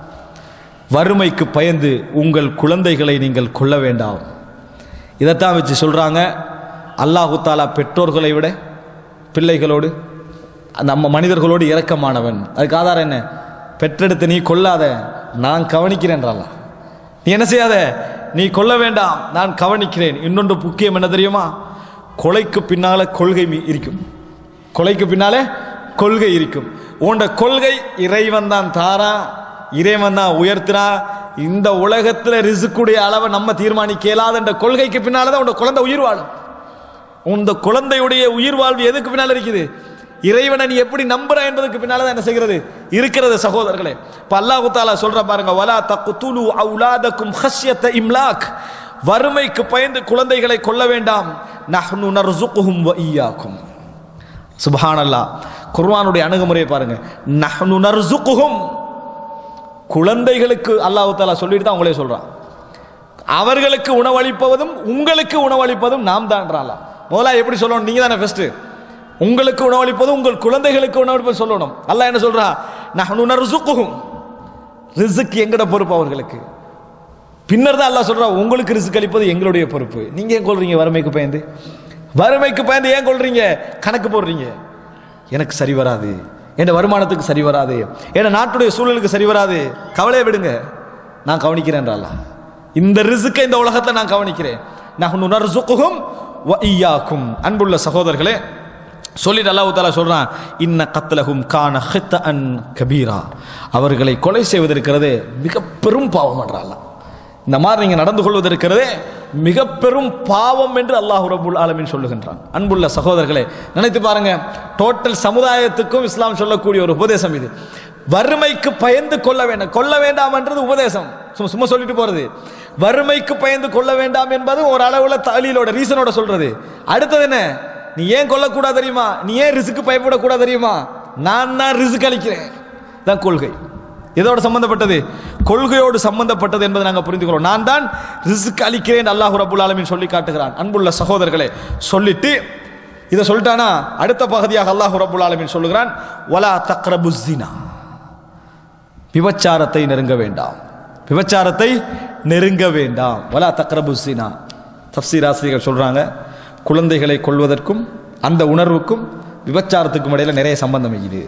வறுமைக்கு பயந்து உங்கள் குழந்தைகளை நீங்கள் கொள்ள வேண்டாம் இதைத்தான் வச்சு சொல்கிறாங்க அல்லாஹு தாலா பெற்றோர்களை விட பிள்ளைகளோடு நம்ம மனிதர்களோடு இரக்கமானவன் அதுக்கு ஆதாரம் என்ன பெற்றெடுத்து நீ கொல்லாத நான் கவனிக்கிறேன்றால நீ என்ன செய்யாத நீ கொல்ல வேண்டாம் நான் கவனிக்கிறேன் இன்னொன்று முக்கியம் என்ன தெரியுமா கொலைக்கு பின்னால கொள்கை மீ- இருக்கும் கொலைக்கு பின்னாலே கொள்கை இருக்கும் உண்ட கொள்கை இறைவன் தான் தாரா இறைவன் தான் உயர்த்தினா இந்த உலகத்துல ரிசுக்குடைய அளவை நம்ம தீர்மானிக்க இயலாதுன்ற கொள்கைக்கு பின்னால தான் உன் குழந்தை உயிர் வாழும் உந்த குழந்தையுடைய உயிர் வாழ்வு எதுக்கு பின்னால இருக்குது இறைவனை நீ எப்படி நம்புற என்பதற்கு பின்னால தான் என்ன செய்கிறது இருக்கிறது சகோதரர்களே இப்ப அல்லாஹு தாலா சொல்ற பாருங்க வலா தக்குதுலு அவுலாதக்கும் ஹஷ்யத்த இம்லாக் வறுமைக்கு பயந்து குழந்தைகளை கொல்ல வேண்டாம் நஹ்னு நர்சுகுஹும் வ ஈயாக்கும் சுப்ஹானல்லாஹ் குர்ஆனுடைய அணுகுமுறையை பாருங்க நஹ்னு நர்சுகுஹும் குழந்தைகளுக்கு அல்லாஹ் தாலா சொல்லிட்டு தான் அவங்களே சொல்றான் அவர்களுக்கு உணவளிப்பதும் உங்களுக்கு உணவளிப்பதும் நாம் தான்றால முதல்ல எப்படி சொல்லணும் நீங்க தானே ஃபர்ஸ்ட் உங்களுக்கு உணவளிப்பதும் உங்கள் குழந்தைகளுக்கு உணவளிப்பது சொல்லணும் அல்லாஹ் என்ன சொல்றா நஹ்னு நர்சுகுஹும் ரிஸ்க் எங்கட பொறுப்பு அவர்களுக்கு பின்னர் தான் அல்லாஹ் சொல்றா உங்களுக்கு ரிஸ்க் அளிப்பது எங்களுடைய பொறுப்பு நீங்க ஏன் கொள்றீங்க வறுமைக்கு பயந்து வறுமைக்கு பயந்து ஏன் கொள்றீங்க கணக்கு போடுறீங்க எனக்கு சரி வராது என் வருமானத்துக்கு சரி வராது என் நாட்டுடைய சூழலுக்கு சரி வராது கவலையை விடுங்க நான் கவனிக்கிறேன்றாலா இந்த ரிசுக்கை இந்த உலகத்தை நான் கவனிக்கிறேன் நஹ்னு நர்சுகுஹும் வ ஈயாக்கும் அன்புள்ள சகோதரர்களே சொல்லிட்டு அல்லாஹ் தாலா சொல்றான் இன்ன கத்லஹும் கான ஹித்தஅன் கபீரா அவர்களை கொலை செய்வதற்கிறதே மிக பெரும் பாவம் என்றால் இந்த மாதிரி நீங்க நடந்து கொள்வது இருக்கிறதே மிக பெரும் பாவம் என்று அல்லாஹ் ரபுல் ஆலமீன் சொல்லுகின்றான் அன்புள்ள சகோதரர்களே நினைத்து பாருங்க டோட்டல் சமுதாயத்துக்கும் இஸ்லாம் சொல்லக்கூடிய ஒரு உபதேசம் இது வறுமைக்கு பயந்து கொள்ள வேண்டாம் கொள்ள வேண்டாம் என்றது உபதேசம் சும்மா சும்மா சொல்லிட்டு போறது வறுமைக்கு பயந்து கொள்ள வேண்டாம் என்பது ஒரு அளவுல தாலீலோட ரீசனோட சொல்றது அடுத்தது என்ன நீ ஏன் கொல்லக்கூடாது தெரியுமா நீ ஏன் ரிசுக்கு பயப்படக்கூடாது தெரியுமா நான் தான் ரிசுக் அளிக்கிறேன் தான் கொள்கை இதோட சம்பந்தப்பட்டது கொள்கையோடு சம்பந்தப்பட்டது என்பதை நாங்கள் புரிந்து கொள்வோம் நான் தான் ரிஸ்க் அளிக்கிறேன் அல்லாஹ் ரபுல் ஆலமீன் சொல்லி காட்டுகிறான் அன்புள்ள சகோதரர்களே சொல்லிட்டு இதை சொல்லிட்டானா அடுத்த பகுதியாக அல்லாஹ் ரபுல் ஆலமீன் சொல்லுகிறான் வலா தக்ரபுஸ்ஸினா விபச்சாரத்தை நெருங்க வேண்டாம் விபச்சாரத்தை நெருங்க வேண்டாம் வலா தக்ரபுஸ்ஸினா தப்சீர் ஆசிரியர்கள் சொல்றாங்க குழந்தைகளை கொள்வதற்கும் அந்த உணர்வுக்கும் விபச்சாரத்துக்கும் இடையில நிறைய சம்பந்தம் இருக்குது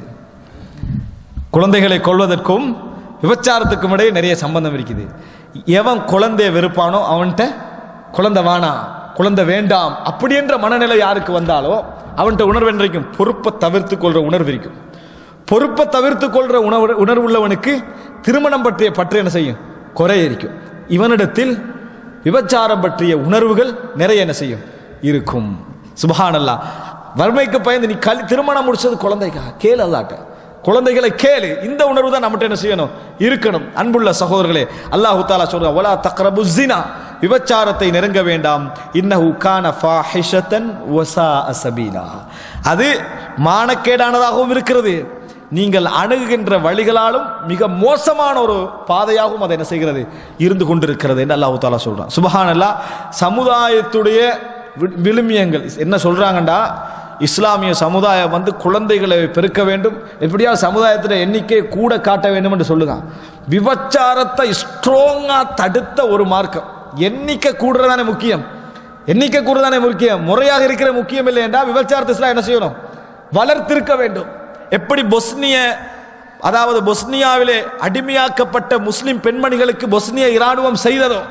குழந்தைகளை கொள்வதற்கும் விபச்சாரத்துக்கும் இடையே நிறைய சம்பந்தம் இருக்குது எவன் குழந்தைய வெறுப்பானோ அவன்கிட்ட குழந்தை வேணாம் குழந்தை வேண்டாம் அப்படி என்ற மனநிலை யாருக்கு வந்தாலோ அவன்கிட்ட உணர்வு என்றைக்கும் பொறுப்பை தவிர்த்து கொள்ற உணர்வு இருக்கும் பொறுப்பை தவிர்த்து கொள்ற உணர்வு உணர்வுள்ளவனுக்கு திருமணம் பற்றிய பற்று என்ன செய்யும் குறையரிக்கும் இவனிடத்தில் விபச்சாரம் பற்றிய உணர்வுகள் நிறைய என்ன செய்யும் இருக்கும் சுபஹானல்லா வறுமைக்கு பயந்து நீ கல் திருமணம் முடிச்சது குழந்தைக்காக கேளு அல்லாட்ட குழந்தைகளை கேளு இந்த உணர்வு தான் நம்மகிட்ட என்ன செய்யணும் இருக்கணும் அன்புள்ள சகோதரர்களே அல்லாஹு தாலா சொல்ற ஒலா தக்ரபு ஜினா விபச்சாரத்தை நெருங்க வேண்டாம் இன்னஹு கான ஃபாஹிஷத்தன் வசா அசபீலா அது மானக்கேடானதாகவும் இருக்கிறது நீங்கள் அணுகுகின்ற வழிகளாலும் மிக மோசமான ஒரு பாதையாகவும் அதை என்ன செய்கிறது இருந்து கொண்டிருக்கிறது என்று அல்லாஹு தாலா சொல்றான் சுபஹானல்லா சமுதாயத்துடைய வி- விழுமியங்கள் என்ன சொல்றாங்கண்டா இஸ்லாமிய சமுதாயம் வந்து குழந்தைகளை பெருக்க வேண்டும் எப்படியா சமுதாயத்தில் எண்ணிக்கை கூட காட்ட வேண்டும் என்று சொல்லுங்க விபச்சாரத்தை ஸ்ட்ராங்கா தடுத்த ஒரு மார்க்கம் எண்ணிக்கை கூடுறதானே முக்கியம் எண்ணிக்கை கூடுறதானே முக்கியம் முறையாக இருக்கிற முக்கியம் இல்லை என்றால் விபச்சாரத்தை இஸ்லாம் என்ன செய்யணும் வளர்த்திருக்க வேண்டும் எப்படி பொஸ்னிய அதாவது பொஸ்னியாவிலே அடிமையாக்கப்பட்ட முஸ்லிம் பெண்மணிகளுக்கு பொஸ்னிய இராணுவம் செய்ததோ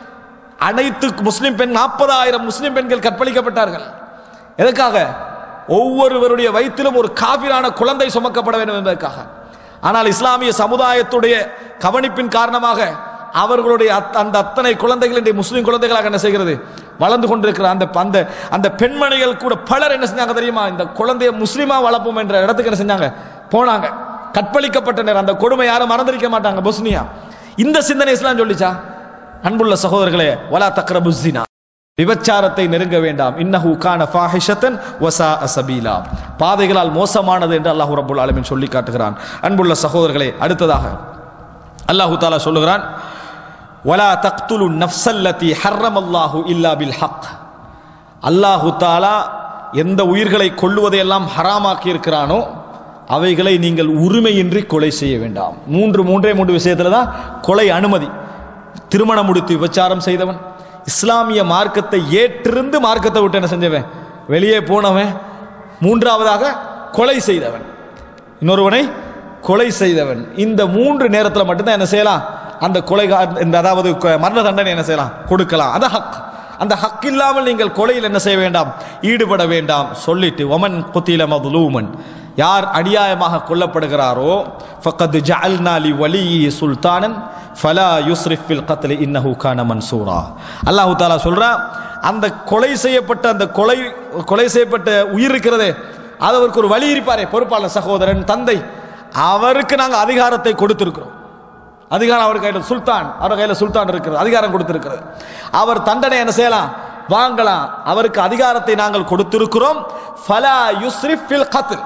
அனைத்து முஸ்லிம் பெண் நாற்பதாயிரம் முஸ்லிம் பெண்கள் கற்பழிக்கப்பட்டார்கள் எதற்காக ஒவ்வொருவருடைய வயிற்றிலும் ஒரு காபிரான குழந்தை சுமக்கப்பட வேண்டும் என்பதற்காக ஆனால் இஸ்லாமிய சமுதாயத்துடைய கவனிப்பின் காரணமாக அவர்களுடைய அத்- அந்த அத்தனை குழந்தைகள் இன்றைய முஸ்லிம் குழந்தைகளாக என்ன செய்கிறது வளர்ந்து கொண்டிருக்கிற அந்த அந்த அந்த பெண்மணிகள் கூட பலர் என்ன செஞ்சாங்க தெரியுமா இந்த குழந்தைய முஸ்லிமா வளர்ப்போம் என்ற இடத்துக்கு என்ன செஞ்சாங்க போனாங்க கற்பழிக்கப்பட்டனர் அந்த கொடுமை யாரும் மறந்திருக்க மாட்டாங்க பொஸ்னியா இந்த சிந்தனை இஸ்லாம் சொல்லிச்சா அன்புள்ள சகோதரர்களே வலா தக்ரபு ஜினா விபச்சாரத்தை நெருங்க வேண்டாம் இன்னஹு கான ஃபாஹிஷத்தன் வசா அசபீலா பாதைகளால் மோசமானது என்று அல்லாஹ் ரப்புல் ஆலமீன் சொல்லி காட்டுகிறான் அன்புள்ள சகோதரர்களே அடுத்ததாக அல்லாஹு தாலா சொல்லுகிறான் வலா தக்துலு நஃப்ஸல்லதி ஹர்ரமல்லாஹு இல்லா பில் ஹக் அல்லாஹு தாலா எந்த உயிர்களை கொள்ளுவதையெல்லாம் ஹராமாக்கி இருக்கிறானோ அவைகளை நீங்கள் உரிமையின்றி கொலை செய்ய வேண்டாம் மூன்று மூன்றே மூன்று விஷயத்துல தான் கொலை அனுமதி திருமணம் முடித்து விபச்சாரம் செய்தவன் இஸ்லாமிய மார்க்கத்தை ஏற்றிருந்து மார்க்கத்தை விட்டு என்ன செஞ்சவன் வெளியே போனவன் மூன்றாவதாக கொலை செய்தவன் இன்னொருவனை கொலை செய்தவன் இந்த மூன்று நேரத்தில் மட்டும்தான் என்ன செய்யலாம் அந்த கொலை இந்த அதாவது கொ- மரண தண்டனை என்ன செய்யலாம் கொடுக்கலாம் அது ஹக் அந்த ஹக் இல்லாமல் நீங்கள் கொலையில் என்ன செய்ய வேண்டாம் ஈடுபட வேண்டாம் சொல்லிட்டு ஒமன் குத்தில மதுலூமன் யார் அநியாயமாக கொல்லப்படுகிறாரோ ஃபக்கத் ஜஅல்னா லி வலியி சுல்தானன் ஃபலா யுஸ்ரிஃப் ஃபில் கத்லி இன்னஹு கான மன்சூரா அல்லாஹ் தஆலா சொல்றான் அந்த கொலை செய்யப்பட்ட அந்த கொலை கொலை செய்யப்பட்ட உயிர் இருக்கிறதே அது அவருக்கு ஒரு வழி இருப்பாரே பொறுப்பாளர் சகோதரன் தந்தை அவருக்கு நாங்கள் அதிகாரத்தை கொடுத்திருக்கிறோம் அதிகாரம் அவர் கையில் சுல்தான் அவர் கையில் சுல்தான் இருக்கிறது அதிகாரம் கொடுத்திருக்கிறது அவர் தண்டனை என்ன செய்யலாம் வாங்கலாம் அவருக்கு அதிகாரத்தை நாங்கள் கொடுத்திருக்கிறோம் ஃபலா யுஸ்ரிஃப் ஃபில் கத்ல்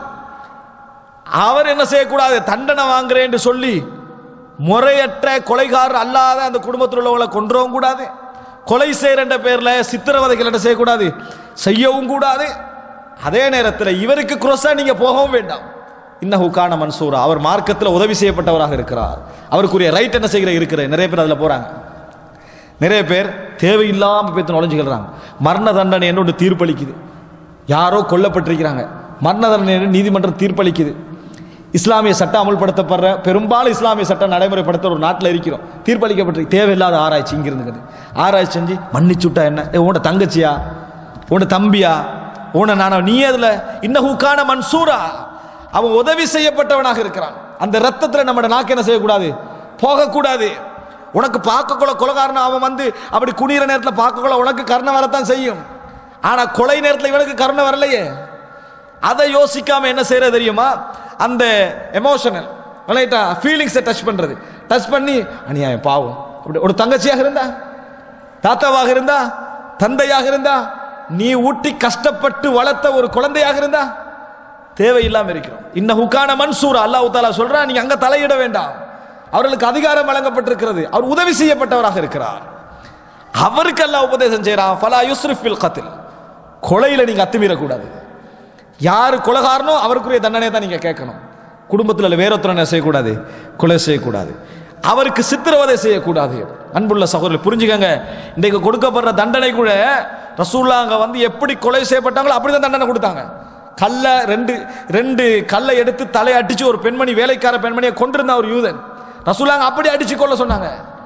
அவர் என்ன செய்யக்கூடாது தண்டனை வாங்குறேன் என்று சொல்லி முறையற்ற கொலைகாரர் அல்லாத அந்த குடும்பத்தில் உள்ளவங்களை கொன்றவும் கூடாது கொலை செய்யற பேர்ல சித்திரவதைகள் என்ன செய்யக்கூடாது செய்யவும் கூடாது அதே நேரத்தில் இவருக்கு குரோஸா நீங்க போகவும் வேண்டாம் இன்னஹு கான மன்சூரா அவர் மார்க்கத்தில் உதவி செய்யப்பட்டவராக இருக்கிறார் அவருக்குரிய ரைட் என்ன செய்கிற இருக்கிற நிறைய பேர் அதில் போறாங்க நிறைய பேர் தேவையில்லாம பேத்து நுழைஞ்சுக்கிறாங்க மரண தண்டனை என்று ஒன்று தீர்ப்பளிக்குது யாரோ கொல்லப்பட்டிருக்கிறாங்க மரண தண்டனை என்று நீதிமன்றம் தீர்ப்பளிக்குது இஸ்லாமிய சட்டம் அமல்படுத்தப்படுற பெரும்பாலும் இஸ்லாமிய சட்டம் நடைமுறைப்படுத்த ஒரு நாட்டில் இருக்கிறோம் தீர்ப்பளிக்கப்பட்டிருக்கு தேவையில்லாத ஆராய்ச்சி இங்க இருந்துக்குது ஆராய்ச்சி செஞ்சு மன்னிச்சுட்டா என்ன ஏ, உன்ட தங்கச்சியா உன்ட தம்பியா உன நானா நீ அதுல இன்னஹூக்கான மன்சூரா அவன் உதவி செய்யப்பட்டவனாக இருக்கிறான் அந்த ரத்தத்துல நம்ம நாக்கு என்ன செய்யக்கூடாது போகக்கூடாது உனக்கு பார்க்கக்குள்ள கொலகாரன் அவன் வந்து அப்படி குனிகிற நேரத்தில் பார்க்கக்குள்ள உனக்கு கருணை வரத்தான் செய்யும் ஆனா கொலை நேரத்தில் இவனுக்கு கருணை வரலையே அதை யோசிக்காம என்ன செய்யறது தெரியுமா அந்த எமோஷனல் ரைட்டா ஃபீலிங்ஸை டச் பண்றது டச் பண்ணி அநியாயம் பாவம் அப்படி ஒரு தங்கச்சியாக இருந்தா தாத்தாவாக இருந்தா தந்தையாக இருந்தா நீ ஊட்டி கஷ்டப்பட்டு வளர்த்த ஒரு குழந்தையாக இருந்தா தேவையில்லாம இருக்கிறோம் இன்ன ஹுக்கான மன்சூரா அல்லாஹ் தாலா சொல்றா நீங்க அங்க தலையிட வேண்டாம் அவர்களுக்கு அதிகாரம் வழங்கப்பட்டிருக்கிறது அவர் உதவி செய்யப்பட்டவராக இருக்கிறார் அவருக்கு அல்லாஹ் உபதேசம் செய்யறான் ஃபலா யுஸ்ரிஃப் பில் கத்தில் கொலையில நீங்க அத்துமீறக்கூடாது யார் கொலகாரனோ அவருக்குரிய தண்டனையை தான் நீங்க கேட்கணும் குடும்பத்தில் வேற ஒருத்தரை என்ன செய்யக்கூடாது கொலை செய்யக்கூடாது அவருக்கு சித்திரவதை செய்யக்கூடாது அன்புள்ள சகோதரர் புரிஞ்சுக்கங்க இன்றைக்கு கொடுக்கப்படுற தண்டனை கூட ரசூல்லா அங்க வந்து எப்படி கொலை செய்யப்பட்டாங்களோ அப்படிதான் தண்டனை கொடுத்தாங்க கல்ல ரெண்டு ரெண்டு கல்லை எடுத்து தலையை அடிச்சு ஒரு பெண்மணி வேலைக்கார பெண்மணியை கொண்டிருந்த ஒரு யூதன் ரசூலாங்க அப்படி அடிச்சு கொள்ள சொன்னாங்க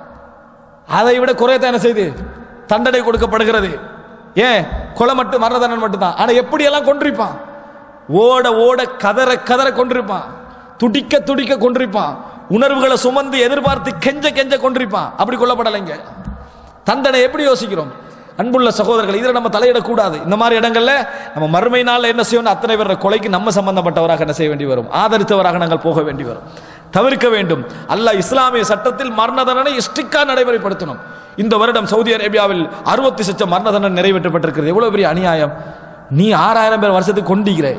அதை விட குறையத்தான் என்ன செய்து தண்டனை கொடுக்கப்படுகிறது ஏன் கொலை மட்டும் மரண தண்டனை மட்டும்தான் ஆனா எப்படி எல்லாம் கொண்டிருப்பான் ஓட ஓட கதற கதற கொண்டிருப்பான் துடிக்க துடிக்க கொண்டிருப்பான் உணர்வுகளை சுமந்து எதிர்பார்த்து கெஞ்ச கெஞ்ச கொண்டிருப்பான் அப்படி கொல்லப்படலைங்க தண்டனை எப்படி யோசிக்கிறோம் அன்புள்ள சகோதரர்கள் இதில் நம்ம தலையிடக்கூடாது இந்த மாதிரி இடங்கள்ல நம்ம மறுமை நாள்ல என்ன செய்யணும் அத்தனை பேர் கொலைக்கு நம்ம சம்பந்தப்பட்டவராக என்ன செய்ய வேண்டி வரும் ஆதரித்தவராக நாங்கள் போக வேண்டி வரும் தவிர்க்க வேண்டும் அல்லாஹ் இஸ்லாமிய சட்டத்தில் மரண தண்டனை இஷ்டிக்கா நடைமுறைப்படுத்தணும் இந்த வருடம் சவுதி அரேபியாவில் அறுபத்தி சச்சம் மரண தண்டனை நிறைவேற்றப்பட்டிருக்கிறது எவ்வளவு பெரிய அநியாயம் நீ ஆறாயிரம் பேர் வருஷத்துக்கு கொண்டிக்கிறே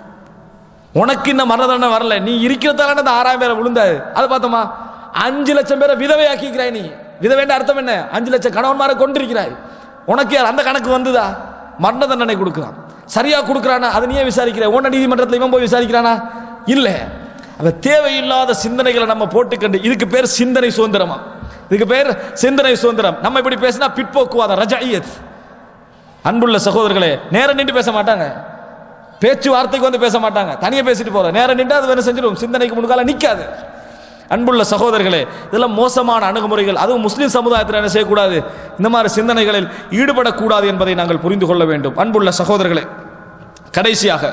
உனக்கு இந்த மரண தண்டனை வரல நீ இருக்கிறதால அந்த ஆறாயிரம் பேரை விழுந்தாது அதை பார்த்தோமா அஞ்சு லட்சம் பேரை விதவையாக்கிக்கிறாய் நீ விதவைன்ற அர்த்தம் என்ன அஞ்சு லட்சம் கணவன்மாரை கொண்டிருக்கிறாய் உனக்கு யார் அந்த கணக்கு வந்துதா மரண தண்டனை கொடுக்குறான் சரியா கொடுக்குறானா அதை நீயே விசாரிக்கிற உன்ன நீதிமன்றத்தில் இவன் போய் விசாரிக்கிறானா இல்ல அவ தேவையில்லாத சிந்தனைகளை நம்ம போட்டுக்கண்டு இதுக்கு பேர் சிந்தனை சுதந்திரமா இதுக்கு பேர் சிந்தனை சுதந்திரம் நம்ம இப்படி பேசினா பிற்போக்குவாதம் ரஜாயியத் அன்புள்ள சகோதரர்களே நேரம் நின்று பேச மாட்டாங்க பேச்சுவார்த்தைக்கு வந்து பேச மாட்டாங்க தனியாக பேசிட்டு போற நேரம் நின்று அது வேணும் செஞ்சிடும் சிந்தனைக்கு முன்கால நிற்காது அன்புள்ள சகோதரர்களே இதெல்லாம் மோசமான அணுகுமுறைகள் அதுவும் முஸ்லிம் சமுதாயத்தில் என்ன செய்யக்கூடாது இந்த மாதிரி சிந்தனைகளில் ஈடுபடக்கூடாது என்பதை நாங்கள் புரிந்து கொள்ள வேண்டும் அன்புள்ள சகோதரர்களே கடைசியாக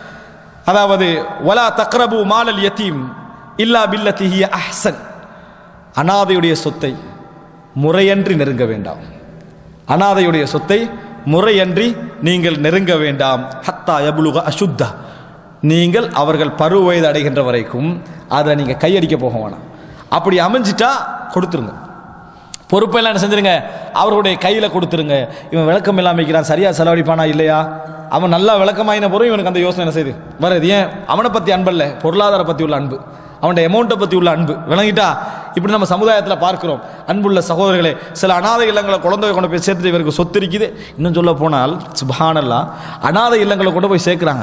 அதாவது வலா தக்ரபு மாலல் யத்தீம் இல்லா பில்லத்தி ஹிய அஹ்சன் அனாதையுடைய சொத்தை முறையன்றி நெருங்க வேண்டாம் அனாதையுடைய சொத்தை முறையன்றி நீங்கள் நெருங்க வேண்டாம் ஹத்தா யபுலுக அசுத்தா நீங்கள் அவர்கள் பருவ வயது அடைகின்ற வரைக்கும் அதை நீங்கள் கையடிக்க போக வேணாம் அப்படி அமைஞ்சிட்டா கொடுத்துருங்க பொறுப்பெல்லாம் என்ன செஞ்சிருங்க அவருடைய கையில் கொடுத்துருங்க இவன் விளக்கம் இல்லாமல் இருக்கிறான் சரியா செலவழிப்பானா இல்லையா அவன் நல்லா விளக்கமாயின பொருள் இவனுக்கு அந்த யோசனை என்ன செய்யுது வருது ஏன் அவனை பற்றி அன்பல்ல பொருளாதார பற்றி உள்ள அன்பு அவனுடைய அமௌண்ட்டை பற்றி உள்ள அன்பு விளங்கிட்டா இப்படி நம்ம சமுதாயத்தில் பார்க்கிறோம் அன்புள்ள சகோதரர்களே சில அனாதை இல்லங்களை குழந்தை கொண்டு போய் சேர்த்துட்டு இவருக்கு சொத்து இருக்குது இன்னும் சொல்ல போனால் சுபஹானல்லா அனாதை இல்லங்களை கொண்டு போய் சேர்க்குறாங்க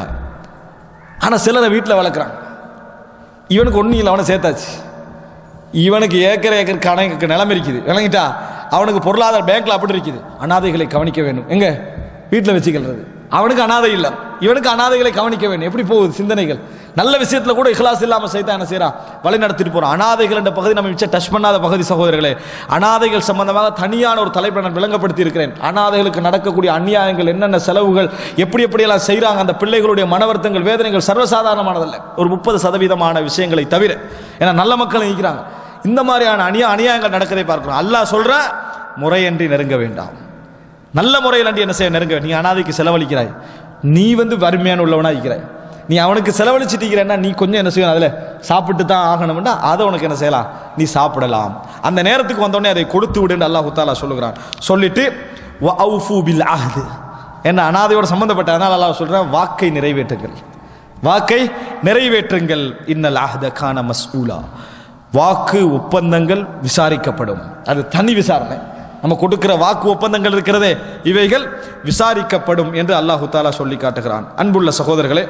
ஆனால் சிலரை வீட்டில் வளர்க்குறாங்க இவனுக்கு ஒன்றும் இல்லை அவனை சேர்த்தாச்சு இவனுக்கு ஏக்கர் ஏக்கர் கணக்கு நிலம் இருக்குது விளங்கிட்டா அவனுக்கு பொருளாதார பேங்க்ல அப்படி இருக்குது அனாதைகளை கவனிக்க வேண்டும் எங்க வீட்டில் வச்சுக்கிறது அவனுக்கு அனாதை இல்லை இவனுக்கு அனாதைகளை கவனிக்க வேண்டும் எப்படி போகுது சிந்தனைகள் நல்ல விஷயத்துல கூட இஹ்லாஸ் இல்லாம சைத்தான் என்ன செய்யறான் வழி நடத்திட்டு போறான் அனாதைகள் என்ற பகுதி நம்ம மிச்சம் டச் பண்ணாத பகுதி சகோதரர்களே அனாதைகள் சம்பந்தமாக தனியான ஒரு தலைப்பை நான் விளங்கப்படுத்தி இருக்கிறேன் அனாதைகளுக்கு நடக்கக்கூடிய அநியாயங்கள் என்னென்ன செலவுகள் எப்படி எப்படியெல்லாம் செய்றாங்க அந்த பிள்ளைகளுடைய மனவர்த்தங்கள் வேதனைகள் சர்வசாதாரணமானதல்ல ஒரு முப்பது சதவீதமான விஷயங்களை தவிர ஏன்னா நல்ல மக்கள் நிற்கிறாங்க இந்த மாதிரியான அநியா அநியாயங்கள் நடக்கதை பார்க்கிறோம் அல்லாஹ் சொல்ற முறையன்றி நெருங்க வேண்டாம் நல்ல முறையில் அன்றி என்ன செய்ய நெருங்க நீ அனாதைக்கு செலவழிக்கிறாய் நீ வந்து வறுமையான உள்ளவனா இருக்கிறாய் நீ அவனுக்கு செலவழிச்சிட்டீங்கன்னா நீ கொஞ்சம் என்ன செய்யணும் அதில் சாப்பிட்டு தான் ஆகணும்னா அதை உனக்கு என்ன செய்யலாம் நீ சாப்பிடலாம் அந்த நேரத்துக்கு வந்தோடனே அதை கொடுத்து விடுன்னு அல்லாஹ் தாலா சொல்லுகிறான் சொல்லிட்டு வஅஃபு பில் அஹ்து என்ன அனாதையோட சம்பந்தப்பட்ட அதனால அல்லாஹ் சொல்றான் வாக்கை நிறைவேற்றுங்கள் வாக்கை நிறைவேற்றுங்கள் இன்னல் அஹ்த கான மஸ்ஊலா வாக்கு ஒப்பந்தங்கள் விசாரிக்கப்படும் அது தனி விசாரணை நம்ம கொடுக்கிற வாக்கு ஒப்பந்தங்கள் இருக்கிறதே இவைகள் விசாரிக்கப்படும் என்று அல்லாஹு தாலா சொல்லி காட்டுகிறான் அன்புள்ள சகோதரர்களே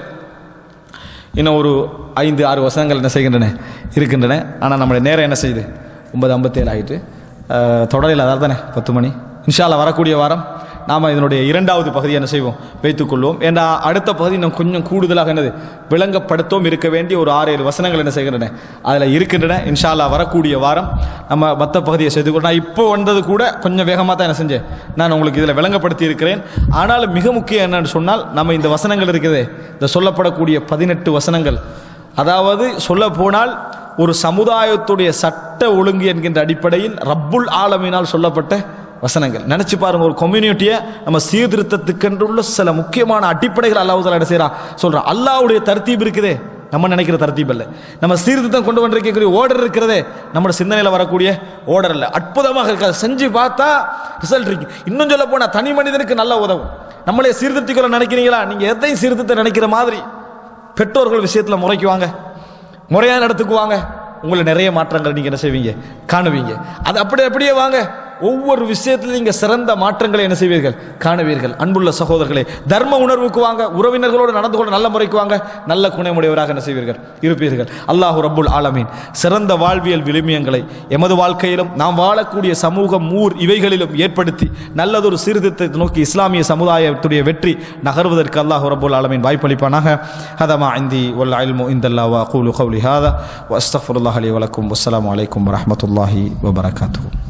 இன்னும் ஒரு ஐந்து ஆறு வசனங்கள் என்ன செய்கின்றன இருக்கின்றன ஆனால் நம்முடைய நேரம் என்ன செய்யுது ஒன்பது ஐம்பத்தேழு ஆயிட்டு அஹ், தொடரில் அதாவது தானே பத்து மணி இன்ஷால்லா வரக்கூடிய வாரம் நாம் இதனுடைய இரண்டாவது பகுதியை என்ன செய்வோம் வைத்துக்கொள்வோம் ஏன்னா அடுத்த பகுதி இன்னும் கொஞ்சம் கூடுதலாக என்னது விளங்கப்படுத்தவும் இருக்க வேண்டிய ஒரு ஆறு ஏழு வசனங்கள் என்ன செய்கின்றன அதில் இருக்கின்றன இன்ஷால்லா வரக்கூடிய வாரம் நம்ம மற்ற பகுதியை செய்து கொள்ள நான் இப்போ வந்தது கூட கொஞ்சம் வேகமாக தான் என்ன செஞ்சேன் நான் உங்களுக்கு இதில் விளங்கப்படுத்தி இருக்கிறேன் ஆனாலும் மிக முக்கியம் என்னன்னு சொன்னால் நம்ம இந்த வசனங்கள் இருக்கிறதே இந்த சொல்லப்படக்கூடிய பதினெட்டு வசனங்கள் அதாவது சொல்ல போனால் ஒரு சமுதாயத்துடைய சட்ட ஒழுங்கு என்கின்ற அடிப்படையில் ரப்புல் ஆலமினால் சொல்லப்பட்ட வசனங்கள் நினைச்சு பாருங்க ஒரு கம்யூனிட்டியை நம்ம சீர்திருத்தத்துக்கென்றுள்ள சில முக்கியமான அடிப்படைகள் அல்லாஹ் என்ன செய்யறான் சொல்றான் அல்லாஹ்வுடைய தர்த்தீப் இருக்குதே நம்ம நினைக்கிற தர்த்தீப் அல்ல நம்ம சீர்திருத்தம் கொண்டு வந்திருக்கக்கூடிய ஓர்டர் இருக்கிறதே நம்ம சிந்தனையில் வரக்கூடிய ஓர்டர் இல்லை அற்புதமாக இருக்காது செஞ்சு பார்த்தா ரிசல்ட் இருக்கு இன்னும் சொல்ல போனா தனி மனிதனுக்கு நல்ல உதவும் நம்மளே சீர்திருத்திக்குள்ள நினைக்கிறீங்களா நீங்க எதையும் சீர்திருத்த நினைக்கிற மாதிரி பெற்றோர்கள் விஷயத்துல முறைக்குவாங்க முறையா நடத்துக்குவாங்க உங்களை நிறைய மாற்றங்களை நீங்கள் என்ன செய்வீங்க காணுவீங்க அது அப்படி அப்படியே வாங்க ஒவ்வொரு விஷயத்திலும் நீங்கள் சிறந்த மாற்றங்களை என்ன செய்வீர்கள் காணுவீர்கள் அன்புள்ள சகோதரர்களே தர்ம உணர்வுக்கு வாங்க உறவினர்களோடு நடந்து கொள்ள நல்ல முறைக்கு வாங்க நல்ல குணமுடையவராக என்ன செய்வீர்கள் இருப்பீர்கள் அல்லாஹு ரப்புல் ஆலமீன் சிறந்த வாழ்வியல் விழுமியங்களை எமது வாழ்க்கையிலும் நாம் வாழக்கூடிய சமூகம் ஊர் இவைகளிலும் ஏற்படுத்தி நல்லதொரு சீர்திருத்தத்தை நோக்கி இஸ்லாமிய சமுதாயத்துடைய வெற்றி நகர்வதற்கு அல்லாஹு ரப்புல் ஆலமீன் வாய்ப்பளிப்பானாக ஹதமா இந்தி வல் இல்மு இந்தல்லா வா கூலு கௌலி ஹாதா வஸ்தஃபுல்லாஹ் அலி வலக்கும் வஸ்ஸலாமு அலைக்கும் வரஹ்மத்துல்லாஹி வபரகாத்துஹு